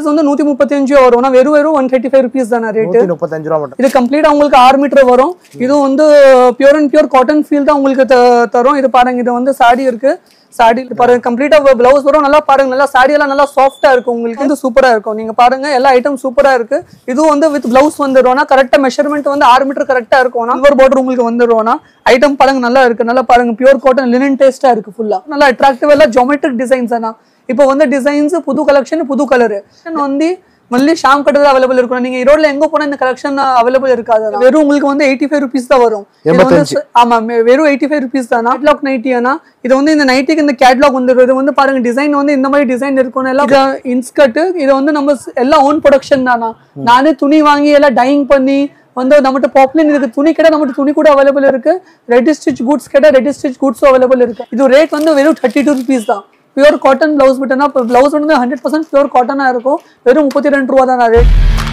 Price வந்து நூத்தி முப்பத்தஞ்சு வரும் ஆனா வெறும் வெறும் ஒன் தேர்ட்டி ஃபைவ் ருபீஸ் தானே ரேட் நூத்தி முப்பத்தஞ்சு ரூபா மட்டும் இது கம்ப்ளீட்டா உங்களுக்கு ஆறு மீட்டர் வரும் இது வந்து pure and pure cotton feel தான் உங்களுக்கு த- தரும் இது பாருங்க இது வந்து சாடி இருக்கு சாடி பாருங்க கம்ப்ளீட்டா பிளவுஸ் வரும் நல்லா பாருங்க நல்லா சாடி எல்லாம் நல்லா சாஃப்டா இருக்கும் உங்களுக்கு வந்து சூப்பரா இருக்கும் நீங்க பாருங்க எல்லா ஐட்டம் சூப்பரா இருக்கு இதுவும் வந்து வித் பிளவுஸ் வந்துரும்னா கரெக்டா மெஷர்மெண்ட் வந்து ஆறு மீட்டர் கரெக்டா இருக்கும் சில்வர் பார்டர் உங்களுக்கு வந்துரும்னா ஐட்டம் பாருங்க நல்லா இருக்கு நல்லா பாருங்க பியூர் காட்டன் லினன் டேஸ்டா இருக்கு ஃபுல்லா நல்லா அட்ராக்டிவ் எல்லாம் ஜோமெட்ரிக் டிசைன்ஸ் ஆனா இப்போ வந்து டிசைன்ஸ் புது கலெக்ஷன் புது கலர் வந்து மல்லி ஷாம் கட்டர் அவைலபிள் இருக்கும் நீங்க ஈரோட்ல எங்க போனா இந்த கலெக்ஷன் அவைலபிள் இருக்காது வெறும் உங்களுக்கு வந்து எயிட்டி ஃபைவ் ருபீஸ் தான் வரும் இது வந்து எண்பத்தஞ்சு. ஆமா மெ- வெறும் எயிட்டி ஃபைவ் ருபீஸ் தான் கேட்லாக் நைட்டி ஆனா இது வந்து இந்த நைட்டிக்கு இந்த கேட்லாக் வந்து இது வந்து பாருங்க டிசைன் வந்து இந்த மாதிரி டிசைன் இருக்கும் எல்லாம் இன்ஸ்கர்ட் இது வந்து நம்ம ஸ்- எல்லாம் ஓன் ப்ரொடக்ஷன் தானா நானே துணி வாங்கி எல்லாம் டைங் பண்ணி வந்து நம்மகிட்ட பாப்புலர் இருக்கு துணி கேட்டா நம்மகிட்ட துணி கூட அவைலபிள் இருக்கு ரெடி ஸ்டிச் குட்ஸ் கேட்டா ரெடி ஸ்டிச் குட்ஸும் அவைலபிள் இருக்கு இது ரேட் வந்து வெறும் தேர்ட்டி டூ ருபீஸ் தான் பியூர் காட்டன் பிளவுஸ் மட்டும்னா பிளவுஸ் வந்து ஹண்ட்ரட் பர்சன்ட் பியூர் காட்டனா இருக்கும் வெறும் முப்பத்தி ரெண்டு ரூபா தான் ரேட்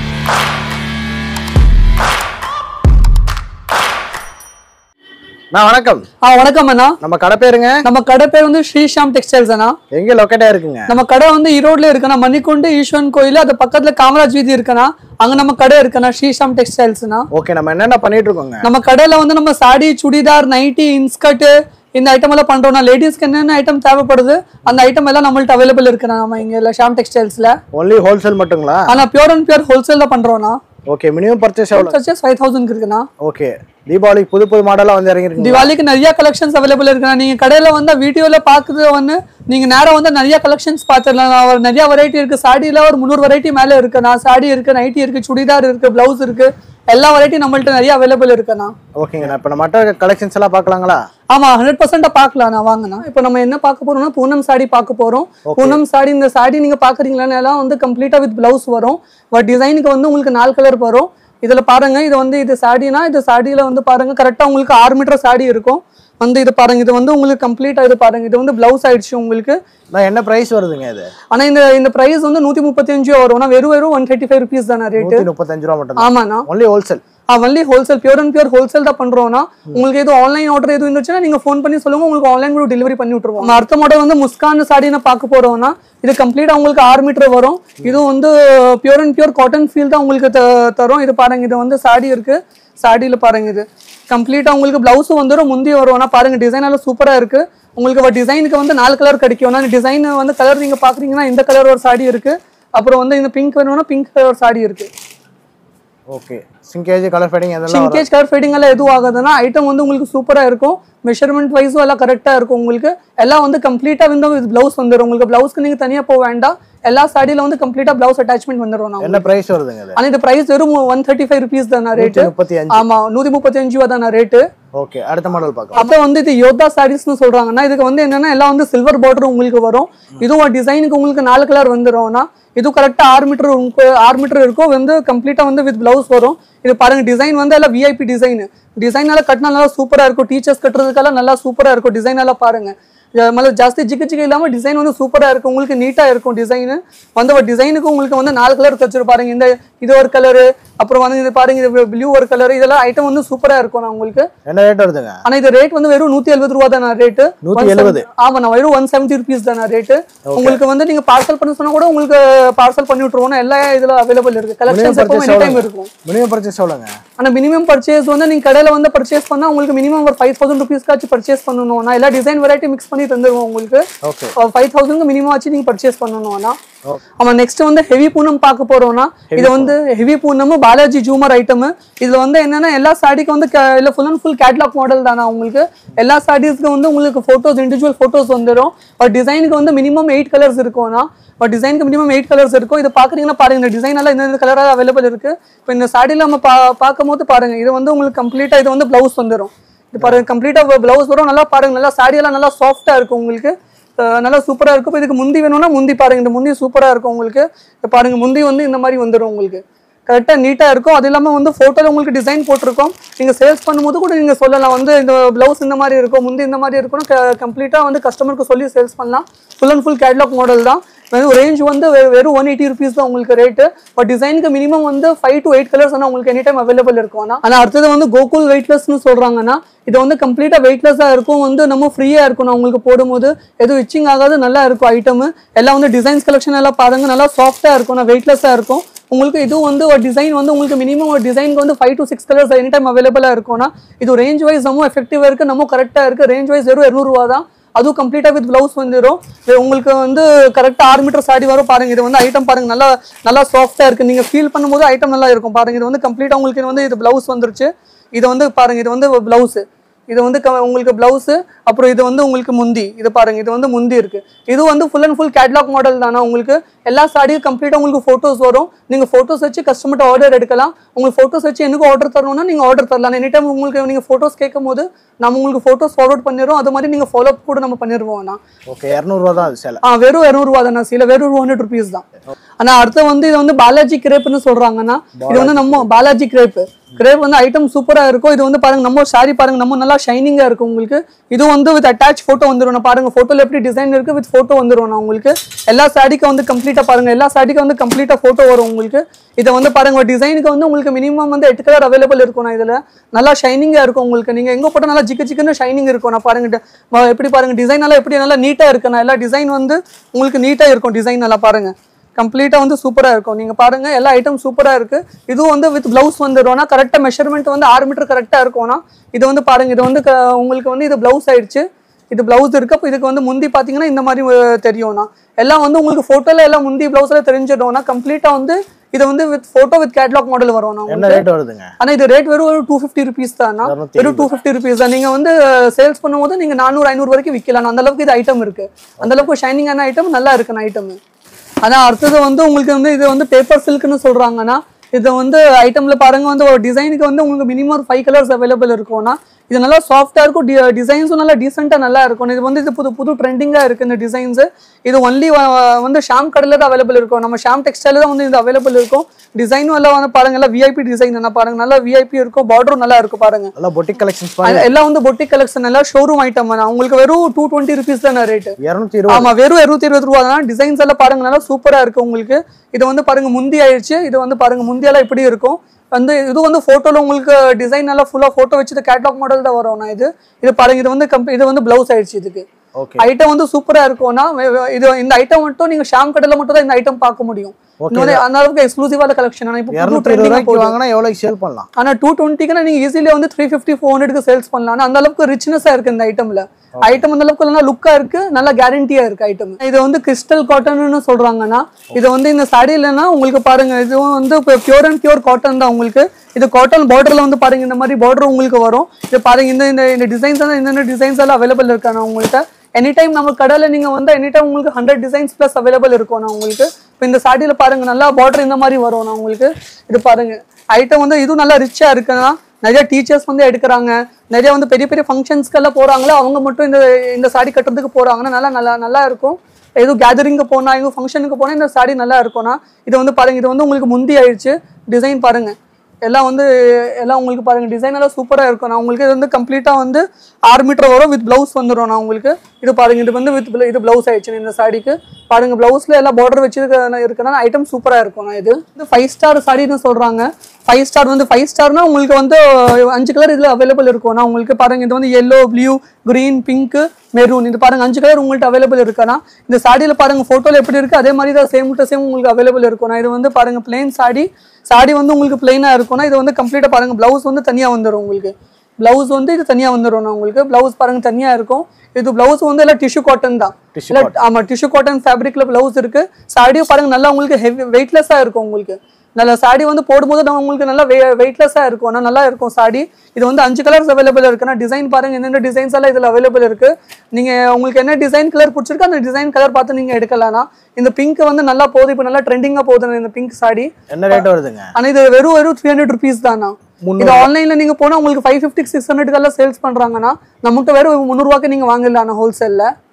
நான் வணக்கம் ஆ வணக்கம் அண்ணா நம்ம கடை பேருங்க நம்ம கடை பேர் வந்து ஸ்ரீஷாம் டெக்ஸ்டைல்ஸ் அண்ணா எங்க லொக்கேட்டா இருக்குங்க நம்ம கடை வந்து ஈரோட்ல இருக்குண்ணா மணிக்குண்டு ஈஸ்வரன் கோயில் அது பக்கத்துல காமராஜ் வீதி இருக்குண்ணா அங்க நம்ம கடை இருக்குண்ணா ஸ்ரீஷாம் டெக்ஸ்டைல்ஸ்னா ஓகே நம்ம என்னென்ன பண்ணிட்டு இருக்கோங்க நம்ம கடையில வந்து நம்ம சாடி சுடிதார் நைட்டி இன்ஸ்கர்ட் இந்த ஐட்டம் எல்லாம் பண்றோம்னா லேடிஸ்க்கு என்னென்ன ஐட்டம் தேவைப்படுது அந்த ஐட்டம் எல்லாம் நம்மள்ட்ட அவைலபிள் இருக்குண்ணா நம்ம இங்க இல்ல ஷாம் டெக்ஸ்டைல்ஸ்ல ஒன்லி ஹோல்சேல் மட்டுங்களா ஆனா பியூர் அண்ட் பியூர் ஹோல்சேல் தான் பண்றோம்னா ஓகே மினிமம் பர்ச்சேஸ் எவ்வளோ பர்ச்சேஸ் ஃபைவ் தௌசண்ட் இருக்குண்ணா ஓகே தீபாவளிக்கு புது புது மாடலா வந்து இறங்கிருக்கீங்க திவாலிக்கு நிறைய கலெக்ஷன்ஸ் அவைலபிள் இருக்குண்ணா நீங்க கடையில வந்து வீடியோல பாக்குறது வந்து நீங்க நேரா வந்து நிறைய கலெக்ஷன்ஸ் பார்த்துடலாம் நான் ஒரு நிறைய வெரைட்டி இருக்கு சாடியில ஒரு முந்நூறு வெரைட்டி மேல இருக்குண்ணா சாடி இருக்கு நைட்டி இருக்கு சுடிதார் இருக்கு பிளவுஸ் இருக்கு எல்லா வெரைட்டி நம்மள்ட்ட நிறைய அவைலபிள் இருக்குண்ணா ஓகேங்கண்ணா இப்போ நம்ம மற்ற கலெக்ஷன்ஸ் எல்லாம் பார்க்கலாங்களா ஆமா ஹண்ட்ரட் பர்சன்டா பாக்கலாம் நான் வாங்கண்ணா இப்போ நம்ம என்ன பார்க்க போறோம்னா பூனம் சாடி பார்க்க போறோம் பூனம் சாடி இந்த சாடி நீங்க பாக்குறீங்களா எல்லாம் வந்து கம்ப்ளீட்டா வித் பிளவுஸ் வரும் பட் டிசைனுக்கு வந்து உங்களுக்கு நாலு கலர் வரும் இதுல பாருங்க இது வந்து இது சாடினா இது சாடியில வந்து பாருங்க கரெக்டா உங்களுக்கு ஆறு மீட்டர் சாடி இருக்கும் வந்து இது பாருங்க இது வந்து உங்களுக்கு கம்ப்ளீட்டா இது பாருங்க இது வந்து பிளவுஸ் ஆயிடுச்சு உங்களுக்கு நான் என்ன பிரைஸ் வருதுங்க இது ஆனா இந்த இந்த பிரைஸ் வந்து நூத்தி முப்பத்தி அஞ்சு வரும் ஆனா வெறும் வெறும் ஒன் தேர்ட்டி ஃபைவ் ருபீஸ் தானே ரேட் நூத்தி முப்பத்தஞ்சு ரூபா மட்டும் ஆமாண்ணா only wholesale only wholesale pure and pure wholesale தான் பண்றோம்னா உங்களுக்கு எதுவும் ஆன்லைன் ஆர்டர் எதுவும் இருந்துச்சுன்னா நீங்க ஃபோன் பண்ணி சொல்லுங்க உங்களுக்கு ஆன்லைன் கூட டெலிவரி பண்ணி விட்டுருவோம் நம்ம அடுத்த மாடல் வந்து முஸ்கான் சாடின்னு பார்க்க போறோம்னா இது கம்ப்ளீட்டா உங்களுக்கு ஆறு மீட்டர் வரும் இது வந்து pure and pure cotton feel தான் உங்களுக்கு த- தரும் இது பாருங்க இது வந்து சாடி இருக்கு சாடியில பாருங்க இது கம்ப்ளீட்டா உங்களுக்கு பிளவுஸும் வந்துடும் முந்தி வரும் ஆனா பாருங்க டிசைன் எல்லாம் சூப்பரா இருக்கு உங்களுக்கு டிசைனுக்கு வந்து நாலு கலர் கிடைக்கும் ஆனா டிசைன் வந்து கலர் நீங்க பாக்குறீங்கன்னா இந்த கலர் ஒரு சாடி இருக்கு அப்புறம் வந்து இந்த பிங்க் வேணும்னா பிங்க் கலர் சாடி இருக்கு ஓகே சிங்கேஜ் கலர் ஃபேடிங் இதெல்லாம் வரும் ஷிங்கேஜ் கலர் ஃபேடிங் எல்லாம் எதுவும் ஆகாதுன்னா ஐட்டம் வந்து உங்களுக்கு சூப்பரா இருக்கும் மெஷர்மெண்ட் வைஸும் எல்லாம் கரெக்டா இருக்கும் உங்களுக்கு எல்லாம் வந்து கம்ப்ளீட்டா வந்து வித் பிளவுஸ் வந்துடும் உங்களுக்கு பிளவுஸ்க்கு நீங்க தனியா போக வேண்டாம் எல்லா சாடியில வந்து கம்ப்ளீட்டா பிளவுஸ் அட்டாச்மெண்ட் வந்துடும் நான் என்ன பிரைஸ் வருதுங்க இது ஆனா இந்த பிரைஸ் வெறும் ஒன் தேர்ட்டி ஃபைவ் ருபீஸ் தானே ரேட் நூத்தி முப்பத்தி அஞ்சு ஆமா நூத்தி முப்பத்தி அஞ்சு ரூபா தானே ரேட்டு ஓகே அடுத்த மாடல் பார்க்கலாம் அப்புறம் வந்து இது யோதா சாரீஸ்னு சொல்றாங்கன்னா இதுக்கு வந்து என்னன்னா எல்லாம் வந்து சில்வர் பார்டர் உங்களுக்கு வரும் இதுவும் டிசைனுக்கு உங்களுக்கு நாலு கலர் வந்துரும்னா இது கரெக்டா ஆறு மீட்டர் ஆறு மீட்டர் இருக்கும் வந்து கம்ப்ளீட்டா வந்து வித் பிளவுஸ் வரும் இது பாருங்க டிசைன் வந்து எல்லாம் விஐபி டிசைன் டிசைன் எல்லாம் கட்டினா நல்லா சூப்பரா இருக்கும் டீச்சர்ஸ் கட்டுறதுக்கெல்லாம் நல்லா சூப்பரா இருக்கும் டிசைன் எல்லாம் பாருங்க இது மேல ஜாஸ்தி ஜிக்கு ஜிக்கு இல்லாம டிசைன் வந்து சூப்பரா இருக்கும் உங்களுக்கு நீட்டா இருக்கும் டிசைன் வந்து ஒரு டிசைனுக்கு உங்களுக்கு வந்து நாலு கலர் வச்சிரு பாருங்க இந்த இது ஒரு கலரு அப்புறம் வந்து இது பாருங்க இது ப்ளூ ஒரு கலர் இதெல்லாம் ஐட்டம் வந்து சூப்பரா இருக்கும் நான் உங்களுக்கு என்ன ரேட் வருதுங்க ஆனா இது ரேட் வந்து வெறும் நூத்தி எழுபது ரூபா தானே ரேட்டு 170. ஆமா நான் வெறும் ஒன் செவன்டி ருபீஸ் தானே ரேட்டு உங்களுக்கு வந்து நீங்க பார்சல் பண்ண சொன்னா கூட உங்களுக்கு பார்சல் பண்ணி விட்டுருவோம் எல்லா இதுல அவைலபிள் இருக்கு மினிமம் கலெக்ஷன்ஸ் எப்பவும் பர்ச்சேஸ் எனி டைம் எவ்வளோ இருக்கும் மினிமம் பர்ச்சேஸ் எவ்வளோங்க ஆனா மினிமம் பர்ச்சேஸ் வந்து நீங்க கடையில வந்து பர்ச்சேஸ் பண்ணா உங்களுக்கு மினிமம் ஒரு ஃபைவ் தௌசண்ட் ருபீஸ்க்காச்சும் பர்ச்சேஸ் பண்ணணும் நான் எல்லா டிசைன் வெரைட்டி மிக்ஸ் பண்ணி தந்துருவோம் உங்களுக்கு ஓகே ஃபைவ் தௌசண்ட்க்கு மினிமம் ஆச்சு நீங்க பர்ச்சேஸ் பண்ணணும் ஆனா ஓ. ஆமா நெக்ஸ்ட் வந்து ஹெவி பூனம் பார்க்க போறோம்னா இது வந்து ஹெவி பூனம் பாலாஜி ஜூமர் ஐட்டம் இதுல வந்து என்னன்னா எல்லா சாடிக்கும் வந்து க- இல்ல full and full catalogue model தானே உங்களுக்கு எல்லா சாரீஸ்க்கு வந்து உங்களுக்கு போட்டோஸ் இண்டிவிஜுவல் போட்டோஸ் வந்துடும் ஒரு டிசைனுக்கு வந்து மினிமம் எயிட் கலர்ஸ் இருக்கும்னா ஒரு டிசைனுக்கு மினிமம் எயிட் கலர்ஸ் இருக்கும் இது பாக்குறீங்கன்னா பாருங்க இந்த டிசைன் எல்லாம் இந்த கலராக அவைலபிள் இருக்கு இப்போ இந்த சாடியில் நம்ம பா பார்க்கும்போது பாருங்க இது வந்து உங்களுக்கு கம்ப்ளீட்டா இது வந்து பிளவுஸ் வந்துடும் இது பாருங்க கம்ப்ளீட்டா பிளவுஸ் வரும் நல்லா பாருங்க நல்லா சாடி எல்லாம் நல்லா சாஃப்டா இருக்கும் உங்களுக்கு அஹ் நல்லா சூப்பரா இருக்கும் இப்ப இதுக்கு முந்தி வேணும்னா முந்தி பாருங்க இந்த முந்தி சூப்பரா இருக்கும் உங்களுக்கு இப்ப பாருங்க முந்தி வந்து இந்த மாதிரி வந்துடும் உங்களுக்கு கரெக்டாக நீட்டாக இருக்கும் அது இல்லாமல் வந்து ஃபோட்டோவில் உங்களுக்கு டிசைன் போட்டிருக்கோம் நீங்கள் சேல்ஸ் பண்ணும்போது கூட நீங்கள் சொல்லலாம் வந்து இந்த ப்ளவுஸ் இந்த மாதிரி இருக்கும் முந்தி இந்த மாதிரி இருக்கும்னு கம்ப்ளீட்டாக வந்து கஸ்டமருக்கு சொல்லி சேல்ஸ் பண்ணலாம் full and full catalogue model தான் வெறும் ரேஞ்ச் வந்து வெ- வெறும் ஒன் எயிட்டி ருபீஸ் தான் உங்களுக்கு ரேட்டு பட் டிசைனுக்கு மினிமம் வந்து ஃபைவ் டு எயிட் கலர்ஸ் ஆனால் உங்களுக்கு எனி டைம் அவைலபிள் இருக்கும் ஆனால் ஆனால் அடுத்தது வந்து கோகுல் வெயிட்லெஸ்னு சொல்கிறாங்கன்னா இது வந்து கம்ப்ளீட்டாக வெயிட்லெஸ்ஸாக இருக்கும் வந்து நம்ம ஃப்ரீயாக இருக்கும் நான் உங்களுக்கு போடும்போது எதுவும் இச்சிங் ஆகாது நல்லா இருக்கும் ஐட்டம் எல்லாம் வந்து டிசைன்ஸ் கலெக்ஷன் எல்லாம் பாருங்க நல்லா சாஃப்ட்டாக இருக்கும் நான் வெயிட்லெஸ்ஸாக இருக்கும் உங்களுக்கு இது வந்து ஒரு டிசைன் வந்து உங்களுக்கு மினிமம் ஒரு டிசைனுக்கு வந்து five to six colours any time அவைலபிளாக இருக்கும்னா இது ரேஞ்ச் வைஸ் நம்ம எஃபெக்டிவாக இருக்குது நம்ம கரெக்டாக இருக்குது ரேஞ்ச் வைஸ் வெறும் இரநூறுவா தான் அதுவும் கம்ப்ளீட்டாக வித் ப்ளவுஸ் வந்துடும் இது உங்களுக்கு வந்து கரெக்டாக ஆறு மீட்டர் சாடி வரும் பாருங்க இது வந்து ஐட்டம் பாருங்க நல்லா நல்லா சாஃப்டாக இருக்கு நீங்க ஃபீல் பண்ணும்போது ஐட்டம் நல்லா இருக்கும் பாருங்க இது வந்து கம்ப்ளீட்டாக உங்களுக்கு இது வந்து இது ப்ளவுஸ் வந்துருச்சு இது வந்து பாருங்க இது வந்து ப்ளவுஸ் இது வந்து க- உங்களுக்கு பிளவுஸ் அப்புறம் இது வந்து உங்களுக்கு முந்தி இது பாருங்க இது வந்து முந்தி இருக்கு இது வந்து full and full catalogue model தானே உங்களுக்கு எல்லா சாடியும் கம்ப்ளீட்டாக உங்களுக்கு ஃபோட்டோஸ் வரும் நீங்க ஃபோட்டோஸ் வச்சு கஸ்டமர்ட்ட ஆர்டர் எடுக்கலாம் உங்களுக்கு ஃபோட்டோஸ் வச்சு எனக்கு ஆர்டர் தரணும்னா நீங்க ஆர்டர் தரலாம் எனி டைம் உங்களுக்கு நீங்க ஃபோட்டோஸ் கேட்கும் போது நம்ம உங்களுக்கு ஃபோட்டோஸ் ஃபார்வர்ட் பண்ணிடுறோம் அது மாதிரி நீங்க ஃபாலோ கூட நம்ம பண்ணிடுவோம் அண்ணா ஓகே இரநூறுவா தான் அது சேலை ஆ வெறும் இரநூறுவா தானே சீல வெறும் டூ ஹண்ட்ரட் ருபீஸ் தான் ஆனா அடுத்து வந்து இது வந்து பாலாஜி கிரேப்னு சொல்றாங்கன்னா இது வந்து நம்ம பாலாஜி கிரேப் கிரேப் வந்து ஐட்டம் சூப்பரா இருக்கும் இது வந்து பாருங்க நம்ம சாரி பாருங்க நம்ம நல்லா ஷைனிங்கா இருக்கும் உங்களுக்கு இது வந்து வித் அட்டாச் போட்டோ வந்துடும் நான் பாருங்க போட்டோல எப்படி டிசைன் இருக்கு வித் போட்டோ வந்துடும் நான் உங்களுக்கு எல்லா சாடிக்கும் வந்து கம்ப்ளீட்டா பாருங்க எல்லா சாடிக்கும் வந்து கம்ப்ளீட்டா போட்டோ வரும் உங்களுக்கு இதை வந்து பாருங்க டிசைனுக்கு வந்து உங்களுக்கு மினிமம் வந்து எட்டு கலர் அவைலபிள் இருக்கும் நான் இதுல நல்லா ஷைனிங்கா இருக்கும் உங்களுக்கு நீங்க எங்க போட்டா நல்லா ஜிக்கு ஜிக்குன்னு ஷைனிங் இருக்கும் நான் பாருங்க டி- ம- எப்படி பாருங்க டிசைன் எல்லாம் எப்படி நல்லா நீட்டா இருக்கு நான் எல்லா டிசைன் வந்து உங்களுக்கு நீட்டா இருக்கும் டிசைன் நல்லா பாருங்க கம்ப்ளீட்டா வந்து சூப்பரா இருக்கும் நீங்க பாருங்க எல்லா ஐட்டம் சூப்பரா இருக்கு இதுவும் வந்து வித் பிளவுஸ் வந்துடும்னா கரெக்டா மெஷர்மெண்ட் வந்து ஆறு மீட்டர் கரெக்டா இருக்கும்னா இது வந்து பாருங்க இது வந்து க- உங்களுக்கு வந்து இது பிளவுஸ் ஆயிடுச்சு இது பிளவுஸ் இருக்கு அப்போ இதுக்கு வந்து முந்தி பாத்தீங்கன்னா இந்த மாதிரி அஹ், தெரியும்னா எல்லாம் வந்து உங்களுக்கு போட்டோல எல்லாம் முந்தி பிளவுஸ்ல தெரிஞ்சிடும்னா கம்ப்ளீட்டா வந்து இது வந்து with photo with catalogue model வரும்னா என்ன ரேட் வருதுங்க ஆனா இது ரேட் வெறும் ஒரு டூ ஃபிஃப்டி ருபீஸ் தான் இருநூத்தி வெறும் டூ ஃபிஃப்டி ருபீஸ் தான் நீங்க வந்து சேல்ஸ் பண்ணும்போது நீங்க நானூறு ஐநூறு வரைக்கும் விற்கலாம் அந்த அளவுக்கு இது ஐட்டம் இருக்கு அந்த அளவுக்கு ஷைனிங்கான ஐட்டம் நல்லா இருக்கு ஐட்டம் ஆனா அடுத்தது வந்து உங்களுக்கு வந்து இது வந்து பேப்பர் சில்க்னு சொல்றாங்கன்னா இது வந்து ஐட்டம்ல பாருங்க வந்து ஒரு டிசைனுக்கு வந்து உங்களுக்கு மினிமம் ஒரு ஃபைவ் கலர்ஸ் அவைலபிள் இருக்கும்னா இது நல்லா சாஃப்டா இருக்கும் டிசைன்ஸும் நல்லா டீசெண்டா நல்லா இருக்கும் இது வந்து இது புது புது ட்ரெண்டிங்கா இருக்கு இந்த டிசைன்ஸ் இது ஒன்லி வந்து ஷாம் கடையில தான் அவைலபிள் இருக்கும் நம்ம ஷாம் டெக்ஸ்டைல தான் வந்து இது அவைலபிள் இருக்கும் டிசைனும் எல்லாம் வந்து பாருங்க எல்லாம் விஐபி டிசைன் என்ன பாருங்க நல்லா விஐபி இருக்கும் பார்டரும் நல்லா இருக்கும் பாருங்க நல்லா பொட்டிக் கலெக்ஷன்ஸ் அது எல்லாம் வந்து பொட்டிக் கலெக்ஷன் எல்லாம் ஷோரூம் ஐட்டம் உங்களுக்கு வெறும் டூ டுவெண்ட்டி ருபீஸ் தானே ரேட்டு இரநூத்தி இருபது ஆமா வெறும் இருபத்தி இருபது ரூபா தான் டிசைன்ஸ் எல்லாம் பாருங்க நல்லா சூப்பரா இருக்கு உங்களுக்கு இது வந்து பாருங்க முந்தி ஆயிடுச்சு இது வந்து பாருங்க முந்தியெல்லாம் இப்படி இருக்கும் வந்து இது வந்து போட்டோல உங்களுக்கு டிசைன் எல்லாம் ஃபுல்லா போட்டோ வச்சு கேட்லாக் மாடல் தான் வரும் நான் இது இது பாருங்க இது வந்து கம்ப- இது வந்து பிளவுஸ் ஆயிடுச்சு இதுக்கு ஓகே ஐட்டம் வந்து சூப்பரா இருக்கும்னா வே- வே- இது இந்த ஐட்டம் மட்டும் நீங்க ஷாம் கடையில மட்டும் தான் இந்த ஐட்டம் பார்க்க முடியும் Okay. இன்னொரு அந்த அளவுக்கு எக்ஸ்க்ளூசிவான கலெக்ஷன் ஆனா இப்போ புது இரநூத்தி இருபது ட்ரெண்டிங்கா ரூபாய்க்கு போகுது வாங்கினா எவ்வளோக்கு சேல் பண்ணலாம் ஆனா டூ டுவெண்ட்டிக்கு நீங்க ஈஸிலி வந்து த்ரீ ஃபிஃப்டி ஃபோர் ஹண்ட்ரட்க்கு சேல்ஸ் பண்ணலாம் ஆனா அந்த அளவுக்கு ரிச்னஸா இருக்கு இந்த ஐட்டம்ல ஐட்டம் அந்த அளவுக்கு நல்லா லுக்கா இருக்கு நல்லா கேரண்டியா இருக்கு ஐட்டம் இது வந்து கிறிஸ்டல் காட்டன்னு சொல்றாங்கன்னா இது வந்து இந்த சாடியிலனா உங்களுக்கு பாருங்க இதுவும் வந்து பியூர் அண்ட் பியூர் காட்டன் தான் உங்களுக்கு இது காட்டன் பார்டர்ல வந்து பாருங்க இந்த மாதிரி பார்டர் உங்களுக்கு வரும் இது பாருங்க இந்த இந்த இந்த டிசைன்ஸ் எல்லாம் இந்த டிசைன்ஸ் எல்லாம் அவைலபிள் இருக்காண்ணா உங்கள்கிட்ட எனி டைம் நம்ம கடையில நீங்க வந்து எனி டைம் உங்களுக்கு ஹண்ட்ரட் டிசைன்ஸ் ப்ளஸ் அவைலபிள் இருக்கும் உங்களுக்கு இப்போ இந்த சாடியில பாருங்க நல்லா பார்டர் இந்த மாதிரி வரும் நான் உங்களுக்கு இது பாருங்க ஐட்டம் வந்து இதுவும் நல்லா ரிச்சா இருக்குன்னா நிறைய டீச்சர்ஸ் வந்து எடுக்கிறாங்க நிறைய வந்து பெரிய பெரிய ஃபங்க்ஷன்ஸ்க்கெல்லாம் போறாங்களோ அவங்க மட்டும் இந்த இந்த சாடி கட்டுறதுக்கு போறாங்கன்னா நல்லா நல்லா நல்லா இருக்கும் எதுவும் கேதரிங்க்கு போனா எதுவும் ஃபங்க்ஷனுக்கு போனா இந்த சாடி நல்லா இருக்கும்னா இது வந்து பாருங்க இது வந்து உங்களுக்கு முந்தி ஆயிடுச்சு டிசைன் பாருங்க எல்லாம் வந்து எல்லாம் உங்களுக்கு பாருங்க டிசைன் எல்லாம் சூப்பரா இருக்கும் நான் உங்களுக்கு இது வந்து கம்ப்ளீட்டா வந்து ஆறு மீட்டர் வரும் வித் பிளவுஸ் வந்துடும் நான் உங்களுக்கு இது பாருங்க இது வந்து வித் இது பிளவுஸ் ஆயிடுச்சு இந்த சாடிக்கு பாருங்க பிளவுஸ்ல எல்லாம் பார்டர் வச்சு இருக்குன்னா ஐட்டம் சூப்பரா இருக்கும் நான் இது இது ஃபைவ் ஸ்டார் சாடின்னு சொல்றாங்க ஃபைவ் ஸ்டார் வந்து ஃபைவ் ஸ்டார்னா உங்களுக்கு வந்து அஞ்சு கலர் இதுல அவைலபிள் இருக்கும் நான் உங்களுக்கு பாருங்க இது வந்து yellow blue green pink maroon இது பாருங்க அஞ்சு கலர் உங்கள்ட்ட அவைலபிள் இருக்குன்னா இந்த சாடியில பாருங்க போட்டோல எப்படி இருக்கு அதே மாதிரி தான் சேம் டு சேம் உங்களுக்கு அவைலபிள் இருக்கும் நான் இது வந்து பாருங்க பிளெயின் சாடி சாடி வந்து உங்களுக்கு பிளெயினா இருக்கும்னா இது வந்து கம்ப்ளீட்டா பாருங்க பிளவுஸ் வந்து தனியா வந்துடும் உங்களுக்கு பிளவுஸ் வந்து இது தனியா வந்துடும் நான் உங்களுக்கு பிளவுஸ் பாருங்க தனியா இருக்கும் இது பிளவுஸ் வந்து எல்லாம் டிஷ்யூ காட்டன் தான் Tissue இல்ல ஆமா டிஷ்யூ காட்டன் ஃபேப்ரிக்ல பிளவுஸ் இருக்கு சாடியும் பாருங்க நல்லா உங்களுக்கு ஹெவி வெயிட்லெஸ்ஸா இருக்கும் உங்களுக்கு நல்ல சாடி வந்து போடும்போது நம்ம உங்களுக்கு நல்லா வெயிட்லெஸ்ஸா இருக்கும் ஆனா நல்லா இருக்கும் சாடி இது வந்து அஞ்சு கலர்ஸ் அவைலபிள் இருக்குன்னா டிசைன் பாருங்க என்னென்ன டிசைன்ஸ் எல்லாம் இதுல அவைலபிள் இருக்கு நீங்க உங்களுக்கு என்ன டிசைன் கலர் பிடிச்சிருக்கோ அந்த டிசைன் கலர் பார்த்து நீங்க எடுக்கலாம்னா இந்த பிங்க் வந்து நல்லா போகுது இப்போ நல்லா ட்ரெண்டிங்கா போகுது இந்த பிங்க் சாடி என்ன ரேட் வருதுங்க ஆனா இது வெறும் வெறும் த்ரீ ஹண்ட்ரட் ருபீஸ் தானா இது ஆன்லைன்ல நீங்க போனா உங்களுக்கு ஃபைவ் ஃபிஃப்டி சிக்ஸ் ஹண்ட்ரட் எல்லாம் சேல்ஸ் பண்றாங்கன்னா நம்மகிட்ட வெறும் முந்நூறுவாக்கு நீங்க வாங்கிடலாம் ஹோல்சேல்ல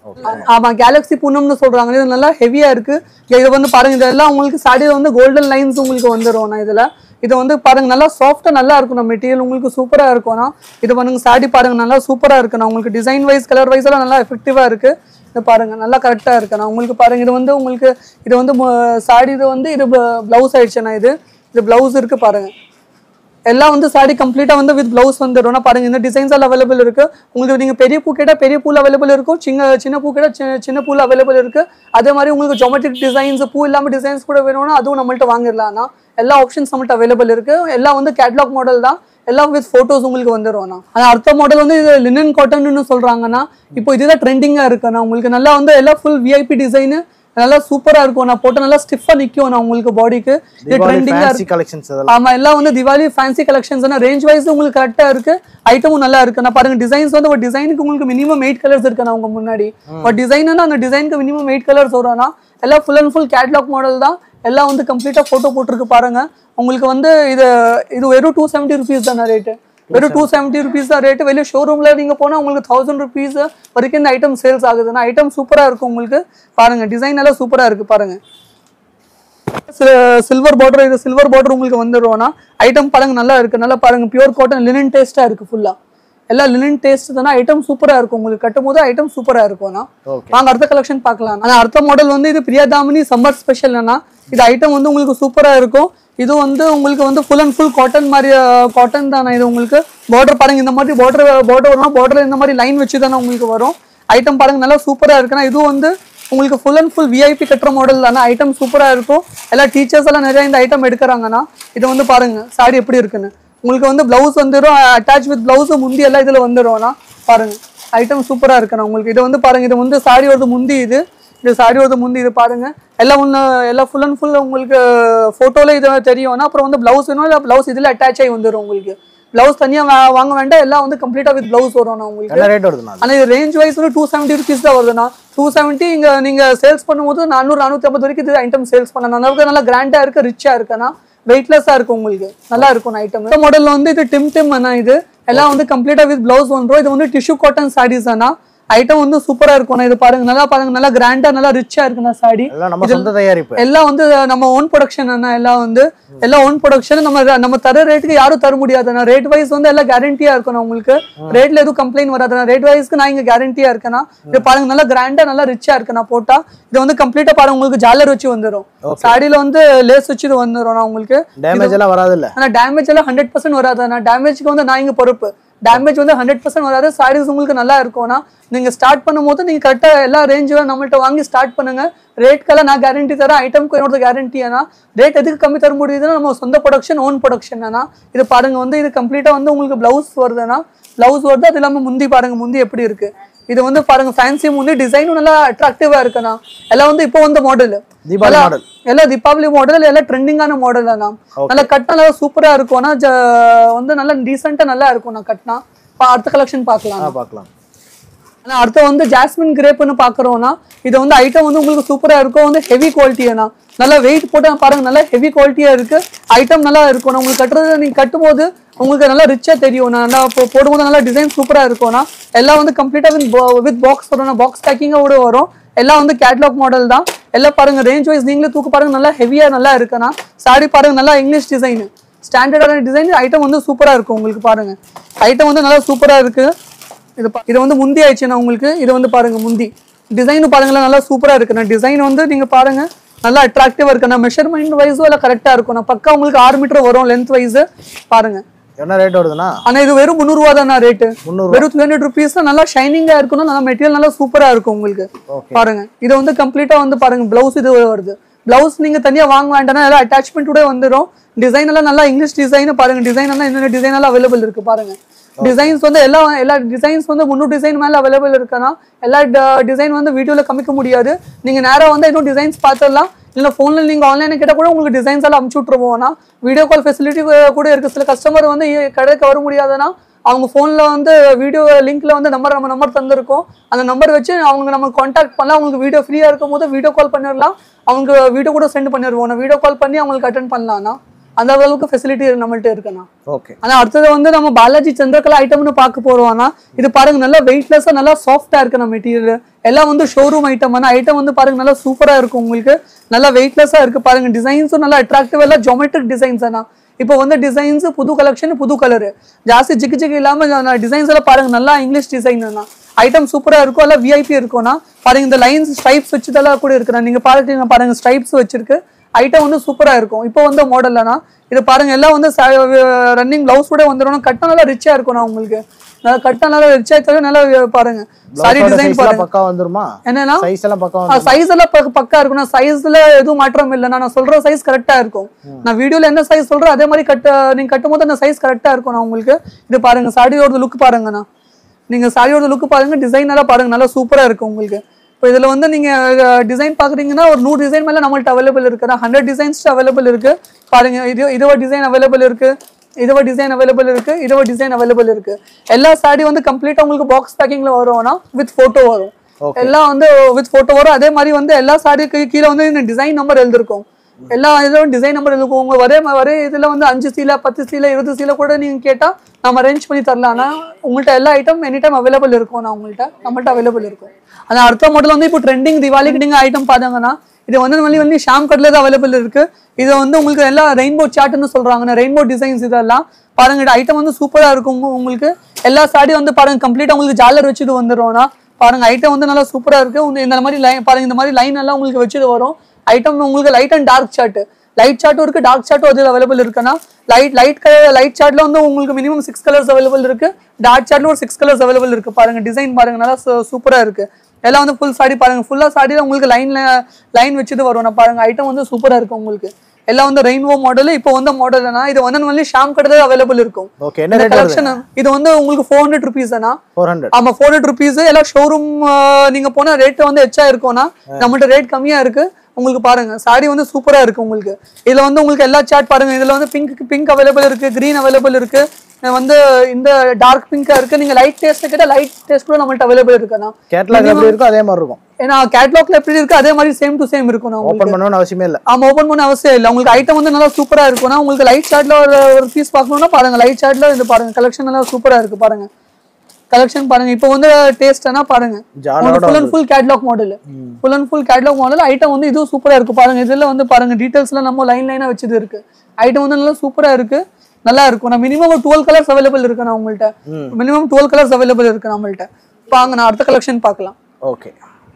ஆமா கேலக்ஸி பூனம்னு சொல்றாங்க இது நல்லா ஹெவியா இருக்கு இது வந்து பாருங்க இதெல்லாம் உங்களுக்கு சாடியில வந்து கோல்டன் லைன்ஸ் உங்களுக்கு வந்துரும் நான் இதுல இது வந்து பாருங்க நல்லா சாஃப்டா நல்லா இருக்கும் மெட்டீரியல் உங்களுக்கு சூப்பரா இருக்கும்னா இது பாருங்க சாடி பாருங்க நல்லா சூப்பரா இருக்குண்ணா உங்களுக்கு டிசைன் வைஸ் கலர் வைஸ் எல்லாம் நல்லா எஃபெக்டிவா இருக்கு இது பாருங்க நல்லா கரெக்டா இருக்குண்ணா உங்களுக்கு பாருங்க இது வந்து உங்களுக்கு இது வந்து சாடி இது வந்து இது பிளவுஸ் ஆயிடுச்சுண்ணா இது இது பிளவுஸ் இருக்கு பாருங்க எல்லாம் வந்து சாரி கம்ப்ளீட்டா வந்து வித் பிளவுஸ் வந்துடும் பாருங்க இந்த டிசைன்ஸ் எல்லாம் அவைலபிள் இருக்கு உங்களுக்கு நீங்க பெரிய பூ கேட்டா பெரிய பூல அவைலபிள் இருக்கும் சின்ன சின்ன பூ கேட்டா சின்ன சின்ன பூல அவைலபிள் இருக்கு அதே மாதிரி உங்களுக்கு ஜொமெட்ரிக் டிசைன்ஸ் பூ இல்லாம டிசைன்ஸ் கூட வேணும்னா அதுவும் நம்மள்ட்ட வாங்கிடலாம்னா எல்லா ஆப்ஷன்ஸ் நம்மள்ட்ட அவைலபிள் இருக்கு எல்லாம் வந்து கேட்லாக் மாடல் தான் எல்லாம் வித் ஃபோட்டோஸ் உங்களுக்கு வந்துரும்ண்ணா ஆனா அடுத்த மாடல் வந்து இது லினன் காட்டன்னு சொல்றாங்கன்னா இப்போ இதுதான் ட்ரெண்டிங்கா இருக்குண்ணா உங்களுக்கு நல்லா வந்து எல்லாம் ஃபுல் விஐபி டிசைனு நல்லா சூப்பரா இருக்கும் நான் போட்டு நல்லா ஸ்டிஃபா நிக்கும் நான் உங்களுக்கு பாடிக்கு இது தீபாவளி ட்ரெண்டிங்கா ஃபேன்சி கலெக்ஷன்ஸ் இதெல்லாம் ஆமா எல்லாம் வந்து Diwali fancy collections range wise உங்களுக்கு கரெக்டா இருக்கு ஐட்டமும் நல்லா இருக்கு நான் பாருங்க டிசைன்ஸ் வந்து ஒரு டிசைனுக்கு உங்களுக்கு மினிமம் எயிட் கலர்ஸ் இருக்கு நான் உங்க முன்னாடி ஒரு டிசைன்னா அந்த டிசைனுக்கு மினிமம் எயிட் கலர்ஸ் வரும்னா எல்லாம் full and full catalogue model தான் எல்லாம் வந்து கம்ப்ளீட்டா போட்டோ போட்டிருக்கு பாருங்க உங்களுக்கு வந்து இது இது வெறும் டூ செவன்ட்டி ருபீஸ் தானே ரேட்டு வெறும் டூ செவன்ட்டி ருபீஸ் தான் ரேட்டு வெளியே ஷோரூம்ல நீங்க போனா உங்களுக்கு தௌசண்ட் ருபீஸ் வரைக்கும் இந்த ஐட்டம் சேல்ஸ் ஆகுதுன்னா ஐட்டம் சூப்பரா இருக்கும் உங்களுக்கு பாருங்க டிசைன் எல்லாம் சூப்பரா இருக்கு பாருங்க சில்வர் பார்டர் இது சில்வர் பார்டர் உங்களுக்கு வந்துடுவோம்னா ஐட்டம் பாருங்க நல்லா இருக்கு நல்லா பாருங்க பியூர் காட்டன் லினன் டேஸ்டா இருக்கு ஃபுல்லா எல்லாம் லினன் டேஸ்ட் தானே ஐட்டம் சூப்பரா இருக்கும் உங்களுக்கு கட்டும் போது ஐட்டம் சூப்பரா இருக்கும்னா ஓகே வாங்க அடுத்த கலெக்ஷன் பார்க்கலாம் ஆனா அடுத்த மாடல் வந்து இது பிரியாதாமினி சம்மர் ஸ்பெஷல்னா இது ஐட்டம் வந்து உங்களுக்கு சூப்பரா இருக்கும் இது வந்து உங்களுக்கு வந்து ஃபுல் அண்ட் ஃபுல் காட்டன் மாதிரி காட்டன் தானே இது உங்களுக்கு பார்டர் பாருங்க இந்த மாதிரி பார்டர் பார்டர் வரும் பார்டர் இந்த மாதிரி லைன் வச்சு தானே உங்களுக்கு வரும் ஐட்டம் பாருங்க நல்லா சூப்பரா இருக்குன்னா இதுவும் வந்து உங்களுக்கு ஃபுல் அண்ட் ஃபுல் விஐபி கட்டுற மாடல் தானே ஐட்டம் சூப்பரா இருக்கும் எல்லா டீச்சர்ஸ் எல்லாம் நிறைய இந்த ஐட்டம் எடுக்கிறாங்கன்னா இது வந்து பாருங்க சாரி எப்படி இருக்குன்னு உங்களுக்கு வந்து பிளவுஸ் வந்துடும் அட்டாச் வித் பிளவுஸ் முந்தி எல்லாம் இதுல வந்துடும்னா பாருங்க ஐட்டம் சூப்பரா இருக்குண்ணா உங்களுக்கு இது வந்து பாருங்க இது வந்து சாரி வருது முந்தி இது இது சாரி வருது முந்தி இது பாருங்க எல்லாம் ஒன்று எல்லாம் ஃபுல் அண்ட் ஃபுல் உங்களுக்கு ஃபோட்டோல இது தெரியும்னா அப்புறம் வந்து பிளவுஸ் வேணும் இல்லை பிளவுஸ் இதில் அட்டாச் ஆகி வந்துடும் உங்களுக்கு பிளவுஸ் தனியாக வாங்க வேண்டாம் எல்லாம் வந்து கம்ப்ளீட்டாக வித் பிளவுஸ் வரும்ண்ணா உங்களுக்கு என்ன ரேட் வருதுண்ணா அது? ஆனால் இது ரேஞ்ச் வைஸ் வந்து டூ செவன்ட்டி ருபீஸ் தான் வருதுண்ணா டூ செவன்ட்டி இங்கே நீங்கள் சேல்ஸ் பண்ணும்போது நானூறு நானூற்றி ஐம்பது வரைக்கும் இது ஐட்டம் சேல்ஸ் பண்ணலாம் நல்லா நல்லா கிராண்டாக இருக்கு ரிச்சாக இருக்குண்ணா வெயிட்லெஸ்ஸாக இருக்கும் உங்களுக்கு நல்லா இருக்கும் ஐட்டம் இந்த மாடலில் வந்து இது டிம் டிம் அண்ணா இது எல்லாம் வந்து கம்ப்ளீட்டாக வித் பிளவுஸ் வந்துடும் இது வந்து டிஷ்யூ காட்டன் சாரீஸ் அண்ணா ஐட்டம் வந்து சூப்பரா இருக்கும் இது பாருங்க நல்லா பாருங்க நல்லா கிராண்டா நல்லா ரிச்சா இருக்குண்ணா சாடி எல்லாம் நம்ம சொந்த தயாரிப்பு எல்லாம் வந்து நம்ம ஓன் ப்ரொடக்ஷன் அண்ணா எல்லாம் வந்து எல்லாம் ஓன் ப்ரொடக்ஷன் நம்ம நம்ம தர ரேட்டுக்கு யாரும் தர முடியாதுண்ணா ரேட் வைஸ் வந்து எல்லாம் கேரண்டியா இருக்கணும் உங்களுக்கு ரேட்ல எதுவும் கம்ப்ளைண்ட் வராதுண்ணா ரேட் வைஸ்க்கு நான் இங்க கேரண்டியா இருக்கேனா இது பாருங்க நல்லா கிராண்டா நல்லா ரிச்சா இருக்குண்ணா போட்டா இது வந்து கம்ப்ளீட்டா பாருங்க உங்களுக்கு ஜாலர் வச்சு வந்துரும் Okay. சாடியில வந்து லேஸ் வச்சு இது வந்துரும் உங்களுக்கு டேமேஜ் எல்லாம் வராது இல்ல ஆனா டேமேஜ் எல்லாம் ஹண்ட்ரட் பர்சன்ட் வராதுண்ணா டேமேஜ்க்கு வந்து நான் இங்க பொறுப்பு டேமேஜ் வந்து ஹண்ட்ரட் பர்சன்ட் வராது சாரீஸ் உங்களுக்கு நல்லா இருக்கும்னா நீங்க ஸ்டார்ட் பண்ணும்போது நீங்க கரெக்டா எல்லா ரேஞ்சும் நம்மள்ட்ட வாங்கி ஸ்டார்ட் பண்ணுங்க ரேட்க்கெல்லாம் நான் கேரண்டி தரேன் ஐட்டம்க்கு என்னோட கேரண்டி ஏன்னா ரேட் எதுக்கு கம்மி தர முடியுதுன்னா நம்ம சொந்த ப்ரொடக்ஷன் ஓன் ப்ரொடக்ஷன் ஏன்னா இது பாருங்க வந்து இது கம்ப்ளீட்டா வந்து உங்களுக்கு பிளவுஸ் வருதுன்னா பிளவுஸ் வருது அது இல்லாம முந்தி பாருங்க முந்தி எப்படி இருக்கு இது வந்து பாருங்க ஃபேன்சி முந்தி டிசைனும் நல்லா அட்ராக்டிவா இருக்குண்ணா எல்லாம் வந்து இப்போ வந்த மாடல் தீபாவளி மாடல் எல்லாம் தீபாவளி மாடல் எல்லாம் ட்ரெண்டிங்கான மாடல் தான் நல்லா கட்டினா நல்லா சூப்பரா இருக்கும்னா ஜ- வந்து நல்லா டீசெண்டா நல்லா இருக்கும் நான் கட்டினா பா- அடுத்த கலெக்ஷன் பார்க்கலாம் ஆ பார்க்கலாம் ஆனா அடுத்து வந்து ஜாஸ்மின் கிரேப்னு பாக்குறோம்னா இது வந்து ஐட்டம் வந்து உங்களுக்கு சூப்பரா இருக்கும் வந்து ஹெவி குவாலிட்டியானா நல்லா வெயிட் போட்டு பாருங்க நல்லா ஹெவி குவாலிட்டியா இருக்கு ஐட்டம் நல்லா இருக்கும் நான் உங்களுக்கு கட்டுறது நீங்க கட்டும்போது உங்களுக்கு நல்லா ரிச்சா தெரியும் நான் நல்லா போ- போடும்போது நல்லா டிசைன் சூப்பரா இருக்கும்னா எல்லாம் வந்து கம்ப்ளீட்டா வித் வித் பாக்ஸ் வரும் பாக்ஸ் பேக்கிங்கோட வரும் எல்லாம் வந்து கேட்லாக் மாடல் தான் எல்லாம் பாருங்க ரேஞ்ச் வைஸ் நீங்களே தூக்கு பாருங்க நல்லா ஹெவியா நல்லா இருக்குண்ணா சாரி பாருங்க நல்லா இங்கிலீஷ் டிசைன் ஸ்டாண்டர்டான டிசைன் ஐட்டம் வந்து சூப்பரா இருக்கும் உங்களுக்கு பாருங்க ஐட்டம் வந்து நல்லா சூப்பரா இருக்கு இது பா- இது வந்து முந்தி ஆயிடுச்சுண்ணா உங்களுக்கு இது வந்து பாருங்க முந்தி டிசைன் பாருங்களேன் நல்லா சூப்பரா இருக்குண்ணா டிசைன் வந்து நீங்க பாருங்க நல்லா அட்ராக்டிவா இருக்குண்ணா மெஷர்மெண்ட் வைஸும் எல்லாம் கரெக்டா இருக்குண்ணா பக்கா உங்களுக்கு ஆறு மீட்டர் வரும் லென்த் வைஸ் பாருங்க என்ன ரேட் வருதுண்ணா ஆனா இது வெறும் முந்நூறுவா தானா ரேட்டு முந்நூறு வெறும் த்ரீ ஹண்ட்ரட் ருபீஸ் நல்லா ஷைனிங்கா இருக்கணும் நல்லா மெட்டீரியல் நல்லா சூப்பரா இருக்கும் உங்களுக்கு ஓகே பாருங்க இது வந்து கம்ப்ளீட்டா வந்து பாருங்க பிளவுஸ் இது வருது பிளவுஸ் நீங்க தனியா வாங்க வேண்டாம்னா எல்லாம் அட்டாச்மெண்ட்டோட வந்துடும் டிசைன் எல்லாம் நல்லா இங்கிலீஷ் டிசைன் பாருங்க டிசைன் எல்லாம் என்னென்ன டிசைன் எல்லாம் அவைலபிள் இருக்கு பாருங்க டிசைன்ஸ் வந்து எல்லா எல்லா டிசைன்ஸ் வந்து முந்நூறு டிசைன் மேல அவைலபிள் இருக்குன்னா எல்லா டிசைன் வந்து வீடியோல காமிக்க முடியாது நீங்க நேரா வந்து இன்னும் டிசைன்ஸ் பார்த்துடலாம் இல்ல போன்ல நீங்க ஆன்லைன்ல கேட்டா கூட உங்களுக்கு டிசைன்ஸ் எல்லாம் அமுச்சு விட்டுருவோம்னா வீடியோ கால் ஃபெசிலிட்டி கூட இருக்கு சில கஸ்டமர் வந்து இ- கடைக்கு வர முடியாதுன்னா அவங்க ஃபோனில் வந்து வீடியோ லிங்க்ல வந்து நம்பர் நம்ம நம்பர் தந்திருக்கோம் அந்த நம்பர் வச்சு அவங்க நம்ம காண்டாக்ட் பண்ணலாம் அவங்களுக்கு வீடியோ ஃப்ரீயாக இருக்கும் போது வீடியோ கால் பண்ணிடலாம் அவங்க வீடியோ கூட சென்ட் பண்ணிடுவோம் நான் வீடியோ கால் பண்ணி அவங்களுக்கு அட்டன் பண்ணலாம்னா அந்த அளவுக்கு ஃபெசிலிட்டி நம்மள்ட்ட இருக்குண்ணா ஓகே ஆனா அடுத்தது வந்து நம்ம பாலாஜி சந்திரகலா ஐட்டம்னு பார்க்க போறோம்னா இது பாருங்க நல்லா வெயிட்லெஸ்ஸா நல்லா சாஃப்டா இருக்கு நம்ம மெட்டீரியல் எல்லாம் வந்து ஷோரூம் ஐட்டம் வந்து ஐட்டம் வந்து பாருங்க நல்லா சூப்பரா இருக்கும் உங்களுக்கு நல்லா வெயிட்லெஸ்ஸா இருக்கு பாருங்க டிசைன்ஸும் நல்லா அட்ராக்டிவ் எல்லாம் ஜொமெட்ரிக் டிசைன்ஸ் ஆனா இப்போ வந்து டிசைன்ஸ் புது கலெக்ஷன் புது கலர் ஜாஸ்தி ஜிக்கு ஜிக்கு இல்லாம டிசைன்ஸ் எல்லாம் பாருங்க நல்லா இங்கிலீஷ் டிசைன் தான் ஐட்டம் சூப்பரா இருக்கும் எல்லாம் விஐபி இருக்கும்னா பாருங்க இந்த லைன்ஸ் ஸ்ட்ரைப்ஸ் வச்சுதெல்லாம் கூட இருக்கிறேன் நீங்க பாருங்க பாருங்க ஸ்ட்ரைப்ஸ் வச்சிருக்கு ஐட்டம் வந்து சூப்பரா இருக்கும் இப்போ வந்து மாடல்லனா இது பாருங்க எல்லாம் வந்து ரன்னிங் பிளவுஸ் கூட வந்துடும் கட்டம் நல்லா ரிச்சா இருக்கும் நான் உங்களுக்கு நல்லா கட்டம் நல்லா ரிச்சா தவிர நல்லா பாருங்க சாரி பிளவுஸோட டிசைன் சைஸ் பாருங்க பக்கா வந்துருமா என்னன்னா சைஸ் எல்லாம் பக்கா வந்துரும் சைஸ் எல்லாம் பக்க- பக்கா இருக்கும் நான் சைஸ்ல எதுவும் மாற்றம் இல்லை நான் சொல்ற சைஸ் கரெக்டா இருக்கும் நான் வீடியோல என்ன சைஸ் சொல்றேன் அதே மாதிரி கட்ட நீங்க கட்டும் போது அந்த சைஸ் கரெக்டா இருக்கும் நான் உங்களுக்கு இது பாருங்க சாடியோட லுக் பாருங்கண்ணா நீங்க சாடியோட லுக் பாருங்க டிசைன் எல்லாம் பாருங்க நல்லா சூப்பரா இருக்கும் உங்களுக்கு இப்போ இதுல வந்து நீங்க டிசைன் பாக்குறீங்கன்னா ஒரு நூறு டிசைன் மேல நம்மள்ட்ட அவைலபிள் இருக்கு ஹண்ட்ரட் டிசைன்ஸ் அவைலபிள் இருக்கு பாருங்க இது இதுவோ டிசைன் அவைலபிள் இருக்கு இதுவோ டிசைன் அவைலபிள் இருக்கு இதுவோ டிசைன் அவைலபிள் இருக்கு எல்லா சாடி வந்து கம்ப்ளீட்டா உங்களுக்கு பாக்ஸ் பேக்கிங்ல வரும்னா வித் போட்டோ வரும் Okay. எல்லாம் வந்து வித் போட்டோ வரும் அதே மாதிரி வந்து எல்லா சாடிக்கு கீழே வந்து இந்த டிசைன் நம்பர் எழுதிருக்கும் எல்லா இதுவும் டிசைன் நம்பர் எழுதிருக்கும் உங்க ஒரே ம- ஒரே இதுல வந்து அஞ்சு சீலை பத்து சீலை இருபது சீலை கூட நீங்க கேட்டா நம்ம அரேஞ்ச் பண்ணி தரலாம் ஆனா உங்கள்ட்ட எல்லா ஐட்டம் எனி டைம் அவைலபிள் இருக்கும் நான் உங்கள்ட்ட நம்மள்ட்ட அவைலபிள் இருக்கும் ஆனா அடுத்த மாடல் வந்து இப்போ ட்ரெண்டிங் திவாலிக்கு நீங்க ஐட்டம் பார்த்தாங்கன்னா இது வந்து வந்து வந்து ஷாம் கட்ல தான் அவைலபிள் இருக்கு இது வந்து உங்களுக்கு எல்லாம் ரெயின்போ சார்ட்னு சொல்றாங்க ரெயின்போ டிசைன்ஸ் இதெல்லாம் பாருங்க ஐட்டம் வந்து சூப்பரா இருக்கும் உங்க- உங்களுக்கு எல்லா சாடி வந்து பாருங்க கம்ப்ளீட்டா உங்களுக்கு ஜாலர் வச்சு இது வந்துரும்னா பாருங்க ஐட்டம் வந்து நல்லா சூப்பரா இருக்கு உங்க- இந்த மாதிரி லைன் பாருங்க இந்த மாதிரி லைன் எல்லாம் உங்களுக்கு வச்சுட்டு வரும் ஐட்டம் உங்களுக்கு light and dark shade light சார்ட்டும் இருக்கு டார்க் சார்ட்டும் அதில் அவைலபிள் இருக்குன்னா லைட் லைட் கலர் லைட் சார்ட்ல வந்து உங்களுக்கு மினிமம் சிக்ஸ் கலர்ஸ் அவைலபிள் இருக்கு டார்க் சார்ட்ல ஒரு சிக்ஸ் கலர்ஸ் அவைலபிள் இருக்கு பாருங்க டிசைன் பாருங்க நல்லா சூப்பரா இருக்கு எல்லாம் வந்து ஃபுல் சாடி பாருங்க ஃபுல்லா சாடியில உங்களுக்கு லைன்ல லைன் வச்சுட்டு வரும் நான் பாருங்க ஐட்டம் வந்து சூப்பரா இருக்கு உங்களுக்கு எல்லாம் வந்து ரெயின்போ மாடல் இப்போ வந்து மாடல்னா இது வந்து வந்து ஷாம் கடை அவைலபிள் இருக்கும் ஓகே என்ன இந்த ரேட் வருது கலெக்ஷன் இது வந்து உங்களுக்கு ஃபோர் ஹண்ட்ரட் ருபீஸ் தானா ஃபோர் ஹண்ட்ரட் ஆமா ஃபோர் ஹண்ட்ரட் ருபீஸ் எல்லாம் ஷோரூம் நீங்க போனா ரேட் வந்து எச்சா இருக்கும்னா நம்மள்ட்ட ரேட் கம்மியா இருக்கு உங்களுக்கு பாருங்க சாரி வந்து சூப்பரா இருக்கு உங்களுக்கு இதுல வந்து உங்களுக்கு எல்லா சார்ட் பாருங்க இதுல வந்து பிங்க் பிங்க் அவைலபிள் இருக்கு கிரீன் அவைலபிள் இருக்கு அஹ் வந்து இந்த டார்க் பிங்கா இருக்கு நீங்க லைட் டேஸ்ட் கிட்ட லைட் டேஸ்ட் கூட நம்மள்ட்ட அவைலபிள் இருக்குண்ணா கேட்லாக் எப்படி இருக்கோ அதே மாதிரி இருக்கும் ஏன்னா கேட்லாக்ல எப்படி இருக்கு அதே மாதிரி சேம் டு சேம் இருக்கும் நான் ஓபன் பண்ணணும்னு அவசியமே இல்ல ஆமா ஓபன் பண்ண அவசியம் இல்லை உங்களுக்கு ஐட்டம் வந்து நல்லா சூப்பரா இருக்கும்னா உங்களுக்கு லைட் சார்ட்ல ஒரு ஒரு பீஸ் பார்க்கணும்னா பாருங்க லைட் சார்ட்ல இது பாருங்க கலெக்ஷன் நல்லா சூப்பரா இருக்கு பாருங்க கலெக்ஷன் பாருங்க இப்போ வந்து டேஸ்ட்னா பாருங்க ஜாலோட full and full catalogue model full and full catalogue model item வந்து இதுவும் சூப்பரா இருக்கு பாருங்க இதுல வந்து பாருங்க டீடைல்ஸ்லாம் நம்ம லைன் லைனா வச்சது இருக்கு ஐட்டம் வந்து நல்லா சூப்பரா இருக்கு நல்லா இருக்கும் நான் மினிமம் ஒரு டுவெல் கலர்ஸ் அவைலபிள் இருக்கு நான் உங்கள்ட்ட மினிமம் டுவெல் கலர்ஸ் அவைலபிள் இருக்கு நம்மள்ட்ட வாங்க நான் அடுத்த கலெக்ஷன் பார்க்கலாம் ஓகே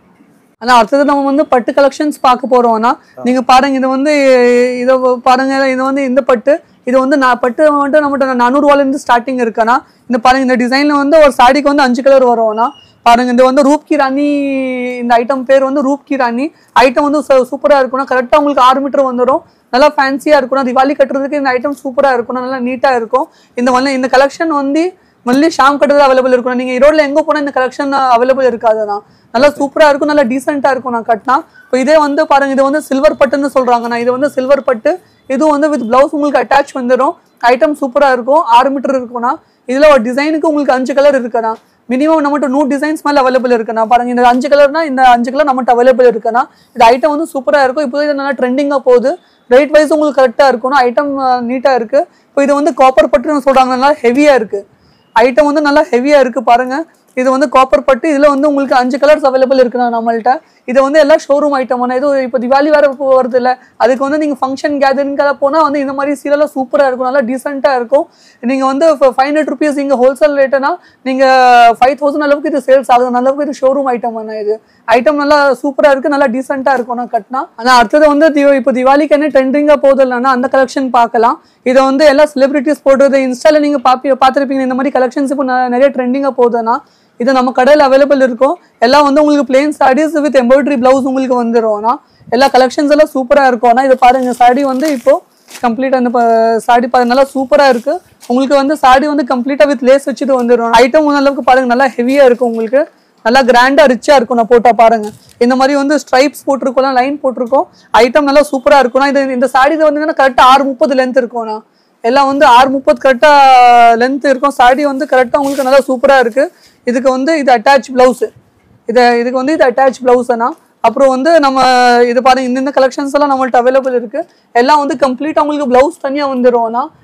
ஆனா அடுத்தது நம்ம வந்து பட்டு கலெக்ஷன்ஸ் பார்க்க போறோம்னா நீங்க பாருங்க இது வந்து இதை பாருங்க இது வந்து இந்த பட்டு இது வந்து நான் பட்டு வந்துட்டு நம்மகிட்ட நானூறுவால இருந்து ஸ்டார்டிங் இருக்குன்னா இந்த பாருங்க இந்த டிசைன்ல வந்து ஒரு சாடிக்கு வந்து அஞ்சு கலர் வரும்னா பாருங்க இது வந்து ரூப் கி ராணி இந்த ஐட்டம் பேர் வந்து ரூப் கி ராணி ஐட்டம் வந்து சூப்பரா இருக்கும்னா கரெக்டா உங்களுக்கு ஆறு மீட்டர் வந்துடும் நல்லா ஃபேன்சியா இருக்கும் திவாலி கட்டுறதுக்கு இந்த ஐட்டம் சூப்பரா இருக்கும் நல்லா நீட்டா இருக்கும் இந்த வந்து இந்த கலெக்ஷன் வந்து மல்லி ஷாம் கட்டுறது அவைலபிள் இருக்கும் நீங்க ஈரோட்ல எங்க போனா இந்த கலெக்ஷன் அவைலபிள் இருக்காதுண்ணா நல்லா சூப்பரா இருக்கும் நல்லா டீசெண்டா இருக்கும் நான் கட்டினா இப்போ இதே வந்து பாருங்க இது வந்து சில்வர் பட்டுன்னு சொல்றாங்கண்ணா இது வந்து சில்வர் பட்டு இதுவும் வந்து வித் பிளவுஸ் உங்களுக்கு அட்டாச் வந்துடும் ஐட்டம் சூப்பரா இருக்கும் ஆறு மீட்டர் இருக்கும்னா இதுல ஒரு டிசைனுக்கு உங்களுக்கு அஞ்சு கலர் இருக்குண்ணா மினிமம் நம்மகிட்ட நூறு டிசைன்ஸ் மேல அவைலபிள் இருக்குண்ணா பாருங்க இந்த அஞ்சு கலர்னா இந்த அஞ்சு கலர் நம்மகிட்ட அவைலபிள் இருக்குண்ணா இது ஐட்டம் வந்து சூப்பரா இருக்கும் இப்போ இது நல்லா ட்ரெண்டிங்கா போகுது ரேட் வைஸ் உங்களுக்கு கரெக்டா இருக்கணும் ஐட்டம் நீட்டா இருக்கு இப்போ இது வந்து காப்பர் பட்டுன்னு சொல்றாங்க நல்லா ஹெவியா இருக்கு ஐட்டம் வந்து நல்லா ஹெவியா இருக்கு பாருங்க இது வந்து காப்பர் பட்டு இதுல வந்து உங்களுக்கு அஞ்சு கலர்ஸ் அவைலபிள் இருக்குண்ணா நம்மள்ட்ட இது வந்து எல்லாம் ஷோரூம் ஐட்டம் இது இப்போ திவாலி வேற இப்போ வருது இல்ல அதுக்கு வந்து நீங்க ஃபங்க்ஷன் கேதரிங்காக போனா வந்து இந்த மாதிரி சீரெல்லாம் சூப்பரா இருக்கும் நல்லா டீசெண்டா இருக்கும் நீங்க வந்து ஃபைவ் ஹண்ட்ரட் ருபீஸ் இங்க ஹோல்சேல் ரேட்டுனா நீங்க ஃபைவ் தௌசண்ட் அளவுக்கு இது சேல்ஸ் ஆகுது அந்த அளவுக்கு இது ஷோரூம் ஐட்டம் அண்ணா இது ஐட்டம் நல்லா சூப்பரா இருக்கு நல்லா டீசெண்டா இருக்கும் நான் கட்டினா ஆனா அடுத்தது வந்து தி- இப்போ திவாலிக்கு என்ன ட்ரெண்டிங்கா போகுது இல்லைன்னா அந்த கலெக்ஷன் பார்க்கலாம் இதை வந்து எல்லா செலிபிரிட்டிஸ் போடுறது இன்ஸ்டால நீங்க பாப்பி பார்த்துருப்பீங்க இந்த மாதிரி கலெக்ஷன்ஸ் இப்போ ந- நிறைய ட்ரெண்டிங்கா போகுதுன்னா இது நம்ம கடையில் அவைலபிள் இருக்கும் எல்லாம் வந்து உங்களுக்கு plain sarees with embroidery blouse உங்களுக்கு வந்துரும்னா எல்லா கலெக்ஷன்ஸ் எல்லாம் சூப்பரா இருக்கும்னா இது பாருங்க சாரி வந்து இப்போ கம்ப்ளீட் அந்த சாடி பாருங்க நல்லா சூப்பரா இருக்கு உங்களுக்கு வந்து சாடி வந்து கம்ப்ளீட்டா வித் லேஸ் வச்சுட்டு வந்துடும் ஐட்டம் அளவுக்கு பாருங்க நல்லா ஹெவியா இருக்கும் உங்களுக்கு நல்லா கிராண்டா ரிச்சா இருக்கும் நான் போட்டா பாருங்க இந்த மாதிரி வந்து ஸ்ட்ரைப்ஸ் போட்டிருக்கோம் லைன் போட்டிருக்கோம் ஐட்டம் நல்லா சூப்பரா இருக்கும்னா இது இந்த சாடி வந்து கரெக்டா ஆறு முப்பது லென்த் இருக்கும்ண்ணா எல்லாம் வந்து ஆறு முப்பது கரெக்டா லென்த் இருக்கும் சாடி வந்து கரெக்டா உங்களுக்கு நல்லா சூப்பரா இருக்கு இதுக்கு வந்து இது அட்டாச் பிளவுஸ் இது இதுக்கு வந்து இது அட்டாச் பிளவுஸ்னா அப்புறம் வந்து நம்ம இது பாருங்க இந்த இந்த கலெக்ஷன்ஸ் எல்லாம் நம்மள்ட்ட அவைலபிள் இருக்கு எல்லாம் வந்து கம்ப்ளீட்டா உங்களுக்கு பிளவுஸ் தனியா வந்துரும்னா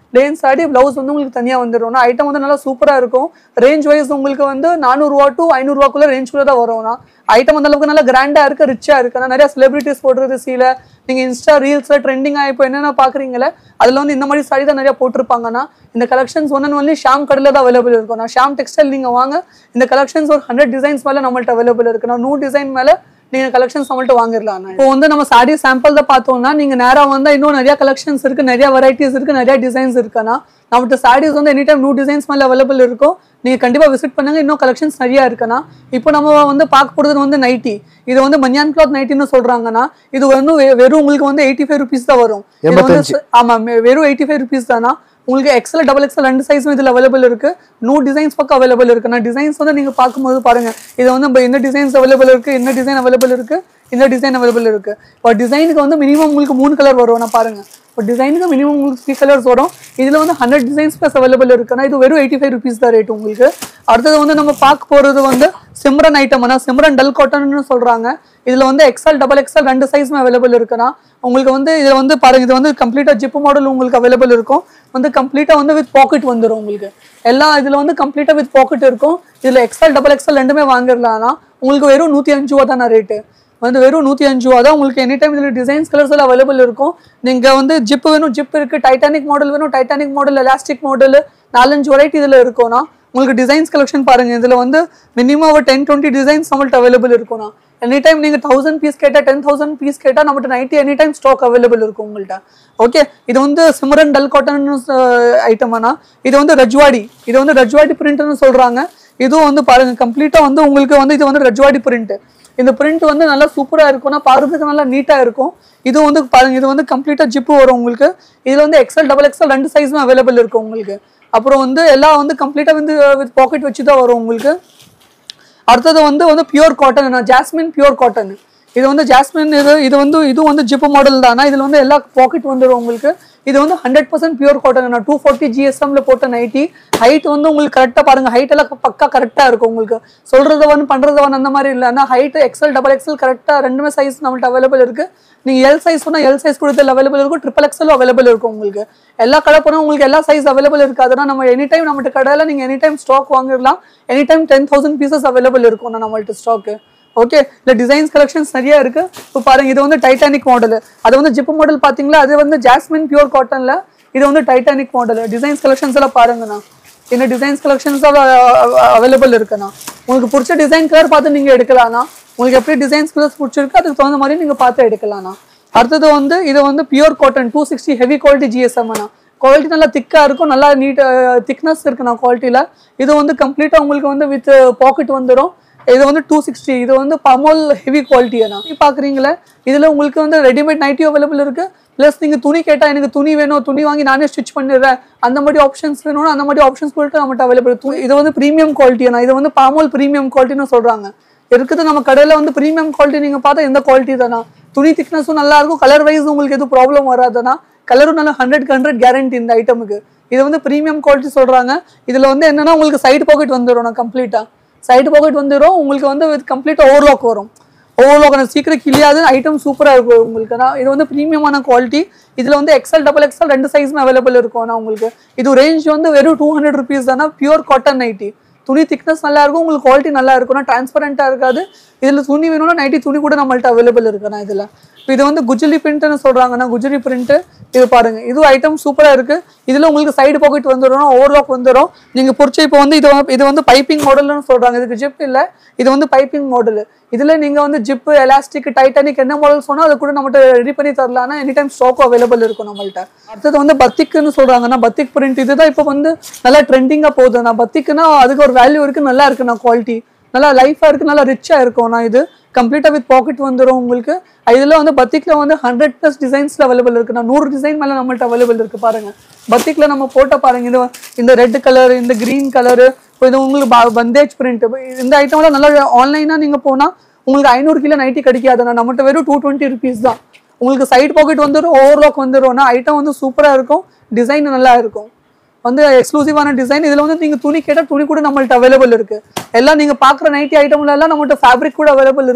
பிளேன் சாரி பிளவுஸ் வந்து உங்களுக்கு தனியாக வந்துடும் ஐட்டம் வந்து நல்லா சூப்பராக இருக்கும் ரேஞ்ச் வைஸ் உங்களுக்கு வந்து நானூறுரூவா டு ஐநூறுரூவாக்குள்ள ரேஞ்சுக்குள்ள தான் வரும்னா ஐட்டம் அந்த அளவுக்கு நல்லா கிராண்டாக இருக்கு ரிச்சாக இருக்கு ஆனா நிறைய செலிபிரிட்டிஸ் போடுறது சீல நீங்கள் இன்ஸ்டா ரீல்ஸில் ட்ரெண்டிங்காக இப்போ என்னென்ன பார்க்குறீங்களே அதில் வந்து இந்த மாதிரி சாரி தான் நிறைய போட்டிருப்பாங்கன்னா இந்த கலெக்ஷன்ஸ் ஒன்று ஒன்லி ஷாம் கடையில் தான் அவைலபிள் இருக்கும் நான் ஷாம் டெக்ஸ்டைல் நீங்கள் வாங்க இந்த கலெக்ஷன்ஸ் ஒரு ஹண்ட்ரட் டிசைன்ஸ் மேலே நம்மள்ட்ட அவைலபிள் இருக்கு நான் நூறு டிசைன் மேலே நீங்க கலெக்ஷன்ஸ் நம்மள்ட்ட வாங்கிடலாம் இப்போ வந்து நம்ம சாரி சாம்பிள் தான் பார்த்தோம்னா நீங்க நேரா வந்தா இன்னும் நிறைய கலெக்ஷன்ஸ் இருக்கு நிறைய வெரைட்டிஸ் இருக்கு நிறைய டிசைன்ஸ் இருக்குன்னா நம்மகிட்ட சாரீஸ் வந்து எனி டைம் நியூ டிசைன்ஸ் மேல அவைலபிள் இருக்கும் நீங்க கண்டிப்பா விசிட் பண்ணுங்க இன்னும் கலெக்ஷன்ஸ் நிறைய இருக்குன்னா இப்போ நம்ம வந்து பார்க்க போறது வந்து நைட்டி இது வந்து மஞ்சான் கிளாத் நைட்டின்னு சொல்றாங்கன்னா இது வந்து வெ- வெறும் உங்களுக்கு வந்து எயிட்டி ஃபைவ் ருபீஸ் தான் வரும் இது வந்து எண்பத்தஞ்சு. ஆமா மெ- வெறும் எயிட்டி ஃபைவ் ருபீஸ் தானா உங்களுக்கு எக்ஸல் டபுள் எக்ஸல் ரெண்டு சைஸும் இதில் அவைலபிள் இருக்கு நூ டிசைன்ஸ் பக்கம் அவைலபிள் இருக்கு நான் டிசைன்ஸ் வந்து நீங்க பார்க்கும்போது பாருங்க இது வந்து நம்ம என்ன டிசைன்ஸ் அவைலபிள் இருக்கு என்ன டிசைன் அவைலபிள் இருக்கு இந்த டிசைன் அவைலபிள் இருக்கு இப்போ டிசைனுக்கு வந்து மினிமம் உங்களுக்கு மூணு கலர் வரும் நான் பாருங்க இப்போ டிசைனுக்கு மினிமம் உங்களுக்கு த்ரீ கலர்ஸ் வரும் இதுல வந்து ஹண்ட்ரட் டிசைன்ஸ் ப்ளஸ் அவைலபிள் இருக்குன்னா இது வெறும் எயிட்டி ஃபைவ் ருபீஸ் தான் ரேட் உங்களுக்கு அடுத்தது வந்து நம்ம பார்க்க போறது வந்து சிம்ரன் ஐட்டம் ஆனால் சிம்ரன் டல் காட்டன்னு சொல்றாங்க இதுல வந்து எக்ஸல் டபுள் எக்ஸல் ரெண்டு சைஸுமே அவைலபிள் இருக்குன்னா உங்களுக்கு வந்து இதுல வந்து பாருங்க இது வந்து கம்ப்ளீட்டா ஜிப் மாடல் உங்களுக்கு அவைலபிள் இருக்கும் வந்து கம்ப்ளீட்டா வந்து வித் பாக்கெட் வந்துடும் உங்களுக்கு எல்லா இதுல வந்து கம்ப்ளீட்டா வித் பாக்கெட் இருக்கும் இதுல எக்ஸல் டபுள் எக்ஸல் ரெண்டுமே வாங்கிடலாம்னா உங்களுக்கு வெறும் நூத்தி அஞ்சு ரூபா தானே ரேட்டு வந்து வெறும் நூற்றி அஞ்சு ரூபா தான் உங்களுக்கு எனி டைம் இதில் டிசைன்ஸ் கலர்ஸ் எல்லாம் அவைலபிள் இருக்கும் நீங்கள் வந்து ஜிப் வேணும் ஜிப் இருக்குது டைட்டானிக் மாடல் வேணும் டைட்டானிக் மாடல் எலாஸ்டிக் மாடல் நாலஞ்சு வெரைட்டி இதில் இருக்கும்னா உங்களுக்கு டிசைன்ஸ் கலெக்ஷன் பாருங்க இதில் வந்து மினிமம் ஒரு டென் டுவெண்ட்டி டிசைன்ஸ் நம்மள்ட்ட அவைலபிள் இருக்கும்னா எனி டைம் நீங்கள் தௌசண்ட் பீஸ் கேட்டால் டென் தௌசண்ட் பீஸ் கேட்டால் நம்மகிட்ட nighty any time stock available இருக்கும் உங்கள்கிட்ட ஓகே இது வந்து சிம்ரன் டல் காட்டன் ஐட்டமானா இது வந்து ரஜ்வாடி இது வந்து ரஜ்வாடி பிரிண்ட்னு சொல்கிறாங்க இதுவும் வந்து பாருங்க கம்ப்ளீட்டாக வந்து உங்களுக்கு வந்து இது வந்து ரஜ்வாடி பிரிண்ட் இந்த பிரிண்ட் வந்து நல்லா சூப்பராக இருக்கும்னா பார்க்கறதுக்கு நல்லா நீட்டாக இருக்கும் இது வந்து பாருங்க இது வந்து கம்ப்ளீட்டாக ஜிப்பு வரும் உங்களுக்கு இதில் வந்து எக்ஸல் டபுள் எக்ஸல் ரெண்டு சைஸும் அவைலபிள் இருக்கும் உங்களுக்கு அப்புறம் வந்து எல்லாம் வந்து கம்ப்ளீட்டாக வந்து வித் பாக்கெட் வச்சு தான் வரும் உங்களுக்கு அடுத்தது வந்து வந்து pure cotton jasmine pure cotton இது வந்து ஜாஸ்மின் இது இது வந்து இது வந்து ஜிப்பு மாடல் தானா இதில் வந்து எல்லா பாக்கெட் வந்துடும் உங்களுக்கு இது வந்து hundred percent pure cotton two forty ஜிஎஸ்எம்ல போட்ட நைட்டி ஹைட் வந்து உங்களுக்கு கரெக்டாக பாருங்க ஹைட் எல்லாம் பக்கா கரெக்டாக இருக்கும் உங்களுக்கு சொல்றது ஒன் பண்றது ஒன் அந்த மாதிரி இல்லை ஆனால் ஹைட் எக்ஸல் டபுள் எக்ஸல் கரெக்டாக ரெண்டுமே சைஸ் நம்மள்ட்ட அவைலபிள் இருக்கு நீங்க எல் சைஸ் சொன்னா எல் சைஸ் கொடுத்து அவைலபிள் இருக்கும் ட்ரிபிள் எக்ஸலும் அவைலபிள் இருக்கும் உங்களுக்கு எல்லா கடை போனால் உங்களுக்கு எல்லா சைஸ் அவைலபிள் இருக்காதுன்னா நம்ம எனி டைம் நம்மகிட்ட கடையில் நீங்க எனி டைம் ஸ்டாக் வாங்கிடலாம் any time ten thousand pieces available இருக்கும் நம்மள்ட்ட ஸ்டாக்கு ஓகே இந்த டிசைன்ஸ் கலெக்ஷன்ஸ் நிறைய இருக்கு இப்போ பாருங்க இது வந்து டைட்டானிக் மாடல் அது வந்து ஜிப் மாடல் பாத்தீங்களா அது வந்து ஜாஸ்மின் பியூர் காட்டன்ல இது வந்து டைட்டானிக் மாடல் டிசைன்ஸ் கலெக்ஷன்ஸ் எல்லாம் பாருங்கண்ணா இந்த டிசைன்ஸ் கலெக்ஷன்ஸ் அவைலபிள் இருக்குண்ணா உங்களுக்கு பிடிச்ச டிசைன் கலர் பார்த்து நீங்க எடுக்கலாம்ண்ணா உங்களுக்கு எப்படி டிசைன்ஸ் கலர்ஸ் பிடிச்சிருக்கு அதுக்கு தகுந்த மாதிரி நீங்க பார்த்து எடுக்கலாம்ண்ணா அடுத்தது வந்து இது வந்து pure cotton two sixty heavy quality ஜிஎஸ்எம்ண்ணா குவாலிட்டி நல்லா திக்கா இருக்கும் நல்லா நீட் திக்னஸ் இருக்குண்ணா குவாலிட்டியில இது வந்து கம்ப்ளீட்டா உங்களுக்கு வந்து வித் பாக்கெட் வந்துடும் இது வந்து டூ சிக்ஸ்டி இது வந்து பமோல் ஹெவி குவாலிட்டியாண்ணா பாக்குறீங்களே இதுல உங்களுக்கு வந்து ரெடிமேட் நைட்டி அவைலபிள் இருக்கு ப்ளஸ் நீங்க துணி கேட்டா எனக்கு துணி வேணும் துணி வாங்கி நானே ஸ்டிச் பண்ணிடுறேன் அந்த மாதிரி ஆப்ஷன்ஸ் வேணும்னா அந்த மாதிரி ஆப்ஷன்ஸ் சொல்லிட்டு நம்மகிட்ட அவைலபிள் இது வந்து ப்ரீமியம் குவாலிட்டியாண்ணா இது வந்து பாமோல் ப்ரீமியம் குவாலிட்டின்னு சொல்றாங்க இருக்குது நம்ம கடையில வந்து ப்ரீமியம் குவாலிட்டி நீங்க பார்த்தா எந்த குவாலிட்டி தானா துணி திக்னஸும் நல்லா இருக்கும் கலர் வைஸ் உங்களுக்கு எதுவும் ப்ராப்ளம் வராதுன்னா கலரும் நல்லா ஹண்ட்ரட் ஹண்ட்ரட் கேரண்டி இந்த ஐட்டமுக்கு இது வந்து ப்ரீமியம் குவாலிட்டி சொல்றாங்க இதுல வந்து என்னன்னா உங்களுக்கு சைடு பாக்கெட் வந்துடும் கம்ப்ளீட்டா சைடு பாக்கெட் வந்துடும் உங்களுக்கு வந்து வித் கம்ப்ளீட் ஓவர்லாக் வரும் ஓவர்லாக் அந்த சீக்கிரம் கிளியாது ஐட்டம் சூப்பரா இருக்கும் உங்களுக்கு ஆனா இது வந்து ப்ரீமியமான குவாலிட்டி இதுல வந்து எக்ஸல் டபுள் எக்ஸல் ரெண்டு சைஸுமே அவைலபிள் இருக்கும் ஆனா உங்களுக்கு இது ரேஞ்ச் வந்து வெறும் டூ ஹண்ட்ரட் ருபீஸ் தானே பியூர் காட்டன் நைட்டி துணி திக்னஸ் நல்லா இருக்கும் உங்களுக்கு குவாலிட்டி நல்லா இருக்கும்னா டிரான்ஸ்பரண்டா இருக்காது இதுல துணி வேணும்னா நைட்டி துணி கூட நம்மள்ட்ட அவைலபிள் இருக்குண்ணா இதுல இப்போ இது வந்து குஜிலி பிரிண்ட்னு சொல்றாங்கன்னா குஜிலி பிரிண்ட் இது பாருங்க இது ஐட்டம் சூப்பரா இருக்கு இதுல உங்களுக்கு சைடு பாக்கெட் வந்துடும் ஓவர்லாக் வந்துடும் நீங்க பொறிச்ச இப்போ வந்து இது வந்து- இது வந்து பைப்பிங் மாடல்னு சொல்றாங்க இதுக்கு ஜிப் இல்ல இது வந்து பைப்பிங் மாடல் இதுல நீங்க வந்து ஜிப் எலாஸ்டிக் டைட்டானிக் என்ன மாடல் சொன்னா அது கூட நம்மகிட்ட ரெடி பண்ணி தரலாம்னா எனி டைம் ஸ்டாக் அவைலபிள் இருக்கும் நம்மள்ட்ட அடுத்தது வந்து பத்திக்குன்னு சொல்றாங்கன்னா பத்திக் பிரிண்ட் இதுதான் இப்போ வந்து நல்லா ட்ரெண்டிங்கா போகுது நான் பத்திக்குன்னா அதுக்கு ஒரு வேல்யூ இருக்கு நல்லா இருக்குண்ணா குவாலிட்டி நல்லா லைஃபா இருக்கு நல்லா ரிச்சா இருக்கும் நான் இது கம்ப்ளீட்டா வித் பாக்கெட் வந்துடும் உங்களுக்கு இதுல வந்து பத்திக்ல வந்து ஹண்ட்ரட் பிளஸ் டிசைன்ஸ்ல அவைலபிள் இருக்கு நான் நூறு டிசைன் மேல நம்மள்ட்ட அவைலபிள் இருக்கு பாருங்க பத்திக்ல நம்ம போட்ட பாருங்க இது இந்த ரெட் கலர் இந்த கிரீன் கலர் இது உங்களுக்கு ப- பந்தேஜ் பிரிண்ட் இந்த ஐட்டம்லாம் நல்லா ஆன்லைனா நீங்க போனா உங்களுக்கு ஐநூறு கிலோ நைட்டி கிடைக்காது நான் நம்மகிட்ட வெறும் டூ டுவெண்ட்டி ருபீஸ் தான் உங்களுக்கு சைடு பாக்கெட் வந்துடும் ஓவர்லாக் வந்துடும் ஐட்டம் வந்து சூப்பரா இருக்கும் டிசைன் நல்லா இருக்கும் வந்து எக்ஸ்க்ளூசிவான டிசைன் இதுல வந்து நீங்க துணி கேட்டா துணி கூட நம்மள்ட்ட அவைலபிள் இருக்கு எல்லாம் நீங்க பாக்குற நைட்டி ஐட்டம்ல எல்லாம் நம்மள்ட்ட ஃபேப்ரிக் கூட அவைலபிள் இருக்கு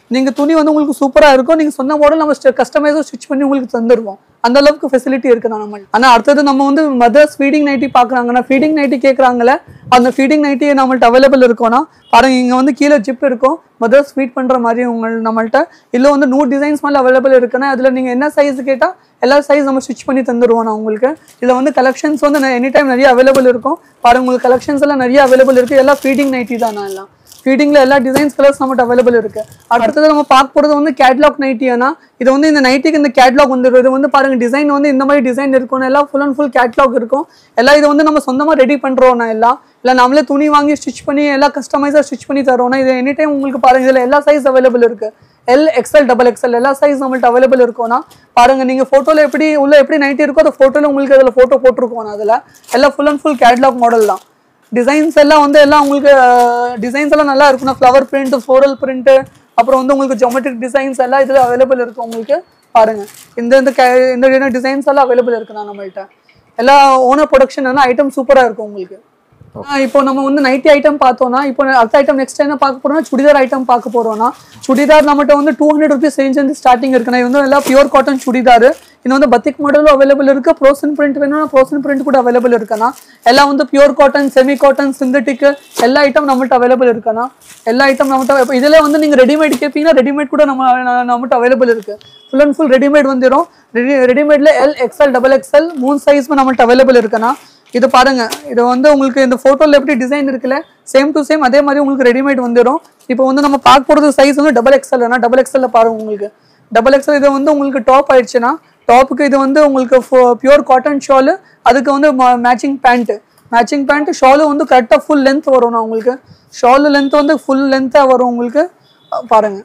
நீங்க துணி வந்து உங்களுக்கு சூப்பரா இருக்கும் நீங்க சொன்ன மாடல் நம்ம கஸ்டமைஸும் ஸ்டிச் பண்ணி உங்களுக்கு தந்துருவோம் அந்த அளவுக்கு ஃபெசிலிட்டி இருக்கு தான் நம்ம ஆனா அடுத்தது நம்ம வந்து மதர்ஸ் ஃபீடிங் நைட்டி பாக்குறாங்கன்னா ஃபீடிங் நைட்டி கேக்குறாங்கல்ல அந்த ஃபீடிங் நைட்டி நம்மள்ட்ட அவைலபிள் இருக்கும்னா பாருங்க இங்க வந்து கீழே ஜிப் இருக்கும் மதர்ஸ் ஃபீட் பண்ற மாதிரி உங்க நம்மள்ட்ட இல்ல வந்து நூறு டிசைன்ஸ் மேல அவைலபிள் இருக்குன்னா அதுல நீங்க என்ன சைஸ் கேட்டா எல்லா சைஸ் நம்ம ஸ்டிச் பண்ணி தந்துருவோம் நான் உங்களுக்கு இதுல வந்து கலெக்ஷன்ஸ் வந்து எனி டைம் நிறைய அவைலபிள் இருக்கும் பாருங்க உங்களுக்கு கலெக்ஷன்ஸ் எல்லாம் நிறைய அவைலபிள் இருக்கு எல்லாம் ஃபீடிங் நைட்டி தான் நான் எல்லாம் ஃபீடிங்ல எல்லா டிசைன்ஸ் கலர்ஸ் நம்மகிட்ட அவைலபிள் இருக்கு அடுத்தது நம்ம பார்க்க போறது வந்து கேட்லாக் நைட்டியானா இது வந்து இந்த நைட்டிக்கு இந்த கேட்லாக் வந்துடும் இது வந்து பாருங்க டிசைன் வந்து இந்த மாதிரி டிசைன் இருக்கும் எல்லாம் ஃபுல் அண்ட் ஃபுல் கேட்லாக் இருக்கும் எல்லாம் இது வந்து நம்ம சொந்தமா ரெடி பண்றோம் நான் எல்லாம் இல்ல நம்மளே துணி வாங்கி ஸ்டிச் பண்ணி எல்லாம் கஸ்டமைஸா ஸ்டிச் பண்ணி தரோம்னா இது எனி டைம் உங்களுக்கு பாருங்க இதுல எல்லா சைஸ் அவைலபிள் இருக்கு எல் எக்ஸ்எல் டபுள் எக்ஸ்எல் எல்லா சைஸ் நம்மள்ட்ட அவைலபிள் இருக்கும்னா பாருங்க நீங்க போட்டோல எப்படி உள்ள எப்படி நைட்டி இருக்கோ அந்த போட்டோல உங்களுக்கு அதுல போட்டோ போட்டிருக்கோம் நான் அதுல எல்லாம் full and full catalogue model தான் டிசைன்ஸ் எல்லாம் வந்து எல்லாம் உங்களுக்கு டிசைன்ஸ் எல்லாம் நல்லா இருக்கும்னா ஃப்ளவர் பிரிண்ட் ஃப்ளோரல் பிரிண்ட் அப்புறம் வந்து உங்களுக்கு ஜொமெட்ரிக் டிசைன்ஸ் எல்லாம் இதுல அவைலபிள் இருக்கு உங்களுக்கு பாருங்க இந்த இந்த ca- இந்த டிசைன்ஸ் எல்லாம் அவைலபிள் இருக்குண்ணா நம்மள்ட்ட எல்லா ஓனர் ப்ரொடக்ஷன் ஐட்டம் சூப்பரா இருக்கும் உங்களுக்கு ஆஹ் இப்போ நம்ம வந்து நைட்டி ஐட்டம் பார்த்தோம்னா இப்போ அடுத்த ஐட்டம் நெக்ஸ்ட் என்ன பார்க்க போறோம்னா சுடிதார் ஐட்டம் பார்க்க போறோம்னா சுடிதார் நம்மகிட்ட வந்து டூ ஹண்ட்ரட் ருபீஸ் ரேஞ்ச் வந்து ஸ்டார்டிங் இருக்குண்ணா இது வந்து எல்லாம் பியூர் காட்டன் சுடிதார் இது வந்து பத்திக் மாடலும் அவைலபிள் இருக்கு ப்ரோசன் பிரிண்ட் வேணும்னா ப்ரோசன் பிரிண்ட் கூட அவைலபிள் இருக்குண்ணா எல்லாம் வந்து pure cotton semi cotton synthetic எல்லா ஐட்டம் நம்மள்ட்ட அவைலபிள் இருக்குண்ணா எல்லா ஐட்டம் நம்மகிட்ட இப்போ இதுல வந்து நீங்க ரெடிமேட் கேட்பீங்கன்னா ரெடிமேட் கூட நம்ம நம்மகிட்ட அவைலபிள் இருக்கு ஃபுல் அண்ட் ஃபுல் ரெடிமேட் வந்துடும் ரெடி ரெடிமேட்ல எல் எக்ஸ்எல் டபுள் எக்ஸ்எல் மூணு சைஸ் நம்மள்ட்ட அவைலபிள் இருக்குண்ணா இது பாருங்க இது வந்து உங்களுக்கு இந்த போட்டோல எப்படி டிசைன் இருக்குல்ல சேம் டு சேம் அதே மாதிரி உங்களுக்கு ரெடிமேட் வந்துடும் இப்போ வந்து நம்ம பார்க்க போறது சைஸ் வந்து டபுள் எக்ஸ்எல் டபுள் எக்ஸ்எல்ல பாருங்க உங்களுக்கு டபுள் எக்ஸ்எல் இது வந்து உங்களுக்கு டாப் ஆயிடுச்சுன்னா டாப்புக்கு இது வந்து உங்களுக்கு பியூர் காட்டன் ஷாலு அதுக்கு வந்து matching pant matching pant shawl வந்து கரெக்டாக ஃபுல் லென்த் வரும்ண்ணா உங்களுக்கு ஷாலு லென்த் வந்து ஃபுல் லென்த்தாக வரும் உங்களுக்கு அஹ் பாருங்க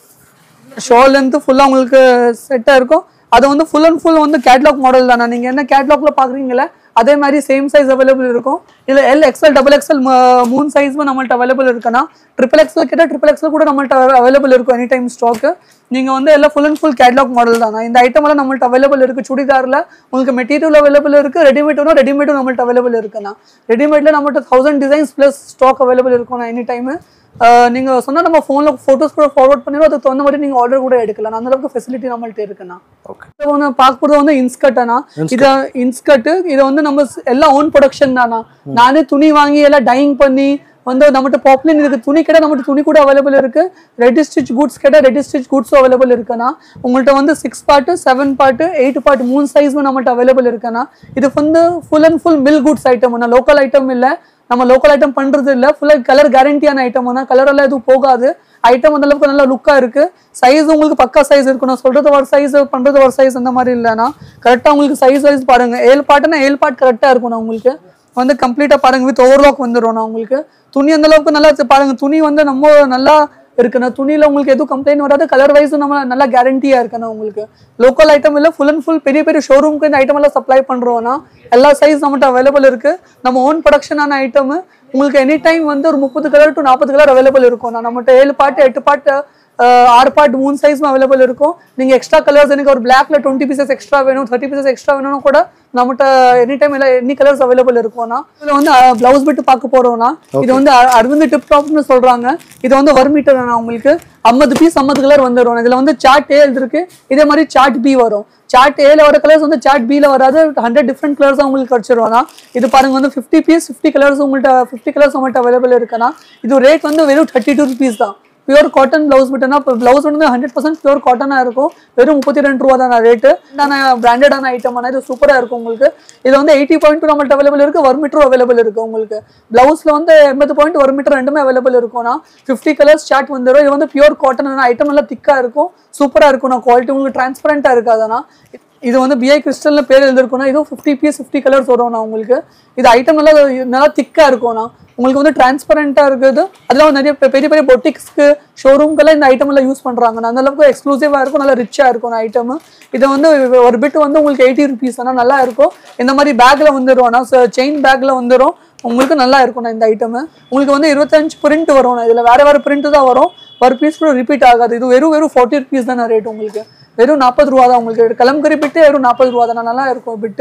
ஷோல் லென்த்து ஃபுல்லாக உங்களுக்கு செட்டாக இருக்கும் அது வந்து ஃபுல் அண்ட் ஃபுல் வந்து கேட்லாக் மாடல் தானே நீங்கள் என்ன கேட்லாக்ல பார்க்குறீங்களே அதே மாதிரி சேம் சைஸ் அவைலபிள் இருக்கும் இதில் எல் எக்ஸ்எல் டபுள் எக்ஸ்எல் மூணு சைஸும் நம்மள்ட்ட அவைலபிள் இருக்குன்னா ட்ரிபிள் எக்ஸ்எல் கேட்டால் ட்ரிபிள் எக்ஸ்எல் கூட நம்மள்ட்ட அவைலபிள் இருக்கும் எனி டைம் ஸ்டாக்கு நீங்கள் வந்து எல்லாம் full and full catalogue model தானே இந்த ஐட்டம் எல்லாம் நம்மள்ட்ட அவைலபிள் இருக்குது சுடிதாரில் உங்களுக்கு மெட்டீரியல் அவைலபிள் இருக்குது ரெடிமேடும் ரெடிமேடும் நம்மள்ட்ட அவைலபிள் இருக்குண்ணா ரெடிமேட்ல நம்மள்ட்ட thousand designs plus stock available இருக்கும்ண்ணா எனி டைமு நீங்க சொன்னா நம்ம ஃபோன்ல போட்டோஸ் கூட ஃபார்வர்ட் பண்ணிடுவோம் அதுக்கு தகுந்த மாதிரி நீங்க ஆர்டர் கூட எடுக்கலாம் அந்த அளவுக்கு ஃபெசிலிட்டி நம்மள்ட்ட இருக்குண்ணா ஓகே இது வந்து பார்க்கறது வந்து இன்ஸ்கர்ட்னா இது இன்ஸ்கர்ட் இது வந்து நம்ம ஸ்- எல்லாம் ஓன் ப்ரொடக்ஷன் தானா நானே துணி வாங்கி எல்லாம் டையிங் பண்ணி வந்து நம்மகிட்ட பாப்புலர் இருக்கு துணி கேட்டால் நம்மகிட்ட துணி கூட அவைலபிள் இருக்கு ரெடி ஸ்டிச் குட்ஸ் கேட்டால் ரெடி ஸ்டிச் குட்ஸும் அவைலபிள் இருக்குண்ணா உங்கள்கிட்ட வந்து six part seven part eight part மூணு சைஸும் நம்மகிட்ட அவைலபிள் இருக்குண்ணா இது வந்து full and full mill goods ஐட்டம்னா லோக்கல் ஐட்டம் இல்லை நம்ம லோக்கல் ஐட்டம் பண்றது இல்ல ஃபுல்லா கலர் கேரண்டியான ஐட்டம் கலர் எல்லாம் எதுவும் போகாது ஐட்டம் அந்த அளவுக்கு நல்ல லுக்கா இருக்கு சைஸ் உங்களுக்கு பக்கா சைஸ் இருக்கும் நான் சொல்றது ஒரு சைஸ் பண்றது ஒரு சைஸ் அந்த மாதிரி இல்லைனா கரெக்டா உங்களுக்கு சைஸ் வைஸ் பாருங்க ஏழு பாட்டுனா ஏழு பாட் கரெக்டா இருக்கும் நான் உங்களுக்கு வந்து கம்ப்ளீட்டா பாருங்க வித் ஓவர்லாக் வந்துடும் நான் உங்களுக்கு துணி அந்த அளவுக்கு நல்லா இருக்கு. பாருங்க துணி வந்து நம்ம நல்லா இருக்குண்ணா துணியில உங்களுக்கு எதுவும் கம்ப்ளைண்ட் வராது கலர் வைஸும் நம்ம நல்லா கேரண்டியா இருக்குண்ணா உங்களுக்கு லோக்கல் ஐட்டம் இல்ல ஃபுல் அண்ட் ஃபுல் பெரிய பெரிய ஷோரூம்க்கு இந்த ஐட்டம் எல்லாம் சப்ளை பண்றோம்னா எல்லா சைஸ் நம்மகிட்ட அவைலபிள் இருக்கு நம்ம ஓன் ப்ரொடக்ஷனான ஐட்டம் உங்களுக்கு எனி டைம் வந்து ஒரு முப்பது கலர் டு நாற்பது கலர் அவைலபிள் இருக்கும் நான் நம்மகிட்ட ஏழு பாட்டு எட்டு பாட்டு ஆஹ் ஆறு பார்ட் மூணு சைஸும் அவைலபிள் இருக்கும் நீங்க எக்ஸ்ட்ரா கலர்ஸ் எனக்கு ஒரு பிளாக்ல டுவெண்ட்டி பீசஸ் எக்ஸ்ட்ரா வேணும் தேர்ட்டி பீசஸ் எக்ஸ்ட்ரா வேணும்னா கூட நம்மகிட்ட எனி டைம் எல்லாம் எனி கலர்ஸ் அவைலபிள் இருக்கும்னா இதுல வந்து பிளவுஸ் பிட்டு பார்க்க போறோம்னா இது வந்து அ- அரவிந்த் டிப் டாப்னு சொல்றாங்க இது வந்து ஒரு மீட்டர் உங்களுக்கு ஐம்பது பீஸ் ஐம்பது கலர் வந்துடும் இதுல வந்து சார்ட் ஏ இருக்கு இதே மாதிரி சார்ட் பி வரும் சார்ட் ஏல வர கலர்ஸ் வந்து சார்ட் பில வராது ஹண்ட்ரட் டிஃப்ரெண்ட் கலர்ஸ் உங்களுக்கு கிடைச்சிருவாங்க இது பாருங்க வந்து ஃபிஃப்டி பீஸ் ஃபிஃப்டி கலர்ஸ் உங்கள்கிட்ட ஃபிஃப்டி கலர்ஸ் உங்கள்கிட்ட அவைலபிள் இருக்குன்னா இது ரேட் வந்து வெறும் தேர்ட்டி டூ ருபீஸ் தான் பியூர் காட்டன் பிளவுஸ் பட்டுனா இப்போ பிளவுஸ் வந்து ஹண்ட்ரட் பர்சன்ட் பியூர் காட்டனாக இருக்கும் வெறும் முப்பத்தி ரெண்டு ரூபா தான் ரேட்டு பிராண்டடான ஐட்டம் ஆனால் இது சூப்பராக இருக்கும் உங்களுக்கு இது வந்து எயிட்டி பாயிண்ட் நம்மள்ட்ட அவைலபிள் இருக்கு ஒரு மீட்டரும் அவைலபிள் இருக்கு உங்களுக்கு பிளவுஸ்ல வந்து எண்பது பாயிண்ட் ஒரு மீட்டர் ரெண்டுமே அவைலபிள் இருக்கும்னா ஃபிஃப்டி கலர்ஸ் சார்ட் வந்துடும் இது வந்து பியூர் காட்டன் ஐட்டம் எல்லாம் திக்காக இருக்கும் சூப்பராக இருக்கும் நான் குவாலிட்டி உங்களுக்கு டிரான்ஸ்பரண்டாக இருக்காதுண்ணா இது வந்து பிஐ கிறிஸ்டல்னு பேர் எழுதிருக்கும்னா இதுவும் ஃபிஃப்டி பீஸ் ஃபிஃப்டி கலர்ஸ் வரும்ண்ணா உங்களுக்கு இது ஐட்டம் நல்லா நல்லா திக்காக இருக்கும்ண்ணா உங்களுக்கு வந்து டிரான்ஸ்பரண்டா இருக்குது அதெல்லாம் வந்து நிறைய பெ- பெரிய பெரிய பொட்டிக்ஸ்க்கு ஷோரூம்க்கெல்லாம் இந்த ஐட்டம் எல்லாம் யூஸ் பண்றாங்க அந்த அளவுக்கு எக்ஸ்க்ளூசிவா இருக்கும் நல்லா ரிச்சா இருக்கும் ஐட்டம் இது வந்து ஒரு பிட் வந்து உங்களுக்கு எயிட்டி ருபீஸ் ஆனால் நல்லா இருக்கும் இந்த மாதிரி பேக்ல வந்துடும் செயின் பேக்ல வந்துடும் உங்களுக்கு நல்லா இருக்கும் இந்த ஐட்டம் உங்களுக்கு வந்து இருபத்தஞ்சு பிரிண்ட் வரும் இதுல வேற வேற பிரிண்ட் தான் வரும் ஒரு பீஸ் கூட ரிப்பீட் ஆகாது இது வெறும் வெறும் ஃபார்ட்டி ருபீஸ் தானே ரேட் உங்களுக்கு வெறும் நாற்பது ரூபா தான் உங்களுக்கு கலம்கரி பிட்டு வெறும் நாற்பது ரூபா தானே நல்லா இருக்கும் பிட்டு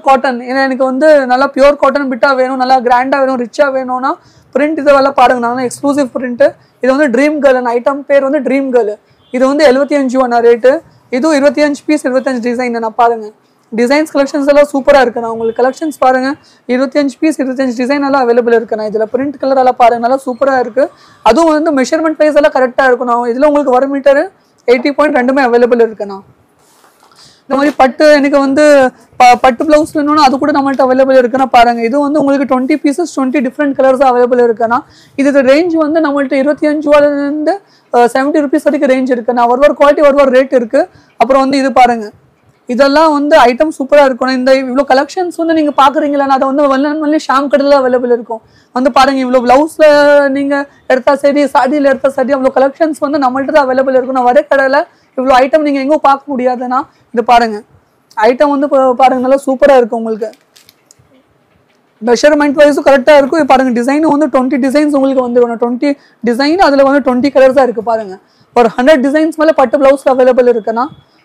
காட்டன் ஏன்னா எனக்கு வந்து நல்லா பியூர் காட்டன் பிட்டா வேணும் நல்லா கிராண்டா வேணும் ரிச்சா வேணும்னா பிரிண்ட் இதெல்லாம் பாருங்க நான் எக்ஸ்க்ளூசிவ் பிரிண்ட் இது வந்து ட்ரீம் கேர்ள் ஐட்டம் பேர் வந்து ட்ரீம் கேர்ள் இது வந்து எழுபத்தி அஞ்சு ஒன்றா ரேட்டு இதுவும் இருபத்தி அஞ்சு பீஸ் இருபத்தஞ்சு டிசைன் நான் பாருங்க டிசைன்ஸ் கலெக்ஷன்ஸ் எல்லாம் சூப்பராக இருக்கு நான் உங்களுக்கு கலெக்ஷன்ஸ் பாருங்க இருபத்தஞ்சு பீஸ் இருபத்தஞ்சு டிசைன் எல்லாம் அவைலபிள் இருக்கு நான் இதில் பிரிண்ட் கலர் எல்லாம் பாருங்க நல்லா சூப்பராக இருக்கு அதுவும் வந்து மெஷர்மெண்ட் ப்ரைஸ் எல்லாம் கரெக்டாக இருக்கும் நான் இதில் உங்களுக்கு வர மீட்டர் எயிட்டி பாயிண்ட் ரெண்டுமே அவைலபிள் இருக்குண்ணா இந்த மாதிரி பட்டு எனக்கு வந்து ப- பட்டு பிளவுஸ் வேணும்னா அது கூட நம்மள்ட்ட அவைலபிள் இருக்குன்னா பாருங்க இது வந்து உங்களுக்கு twenty pieces twenty different colours available இருக்குன்னா இது ரேஞ்ச் வந்து நம்மள்ட்ட இருபத்தி அஞ்சு ரூபாயிலிருந்து செவன்ட்டி ருபீஸ் வரைக்கும் ரேஞ்ச் இருக்கு நான் ஒரு ஒரு குவாலிட்டி ஒரு ஒரு ரேட் இருக்கு அப்புறம் வந்து இது பாருங்க இதெல்லாம் வந்து ஐட்டம் சூப்பராக இருக்கணும் இந்த இவ்வளோ கலெக்ஷன்ஸ் வந்து நீங்கள் பார்க்குறீங்களா அதை வந்து வல்லன் மல்லி ஷாம் கடையில் அவைலபிள் இருக்கும் வந்து பாருங்க இவ்வளோ ப்ளவுஸில் நீங்கள் எடுத்தா சரி சாடியில் எடுத்தா சரி அவ்வளோ கலெக்ஷன்ஸ் வந்து நம்மள்ட்ட தான் அவைலபிள் இருக்கும் நான் வர கடையில் இவ்வளோ ஐட்டம் நீங்கள் எங்கேயும் பார்க்க முடியாதுன்னா இது பாருங்க ஐட்டம் வந்து பா- பாருங்க நல்லா சூப்பராக இருக்கும் உங்களுக்கு மெஷர்மெண்ட் வைஸும் கரெக்டாக இருக்கும் இது பாருங்க டிசைன் வந்து டுவெண்ட்டி டிசைன்ஸ் உங்களுக்கு வந்து டுவெண்ட்டி டிசைன் அதில் வந்து டுவெண்ட்டி கலர்ஸ் தான் இருக்குது பாருங்க ஒரு ஹண்ட்ரட் டிசைன்ஸ் மேலே பட்டு ப்ளவுஸ் அவைலபிள் இருக்குன்னா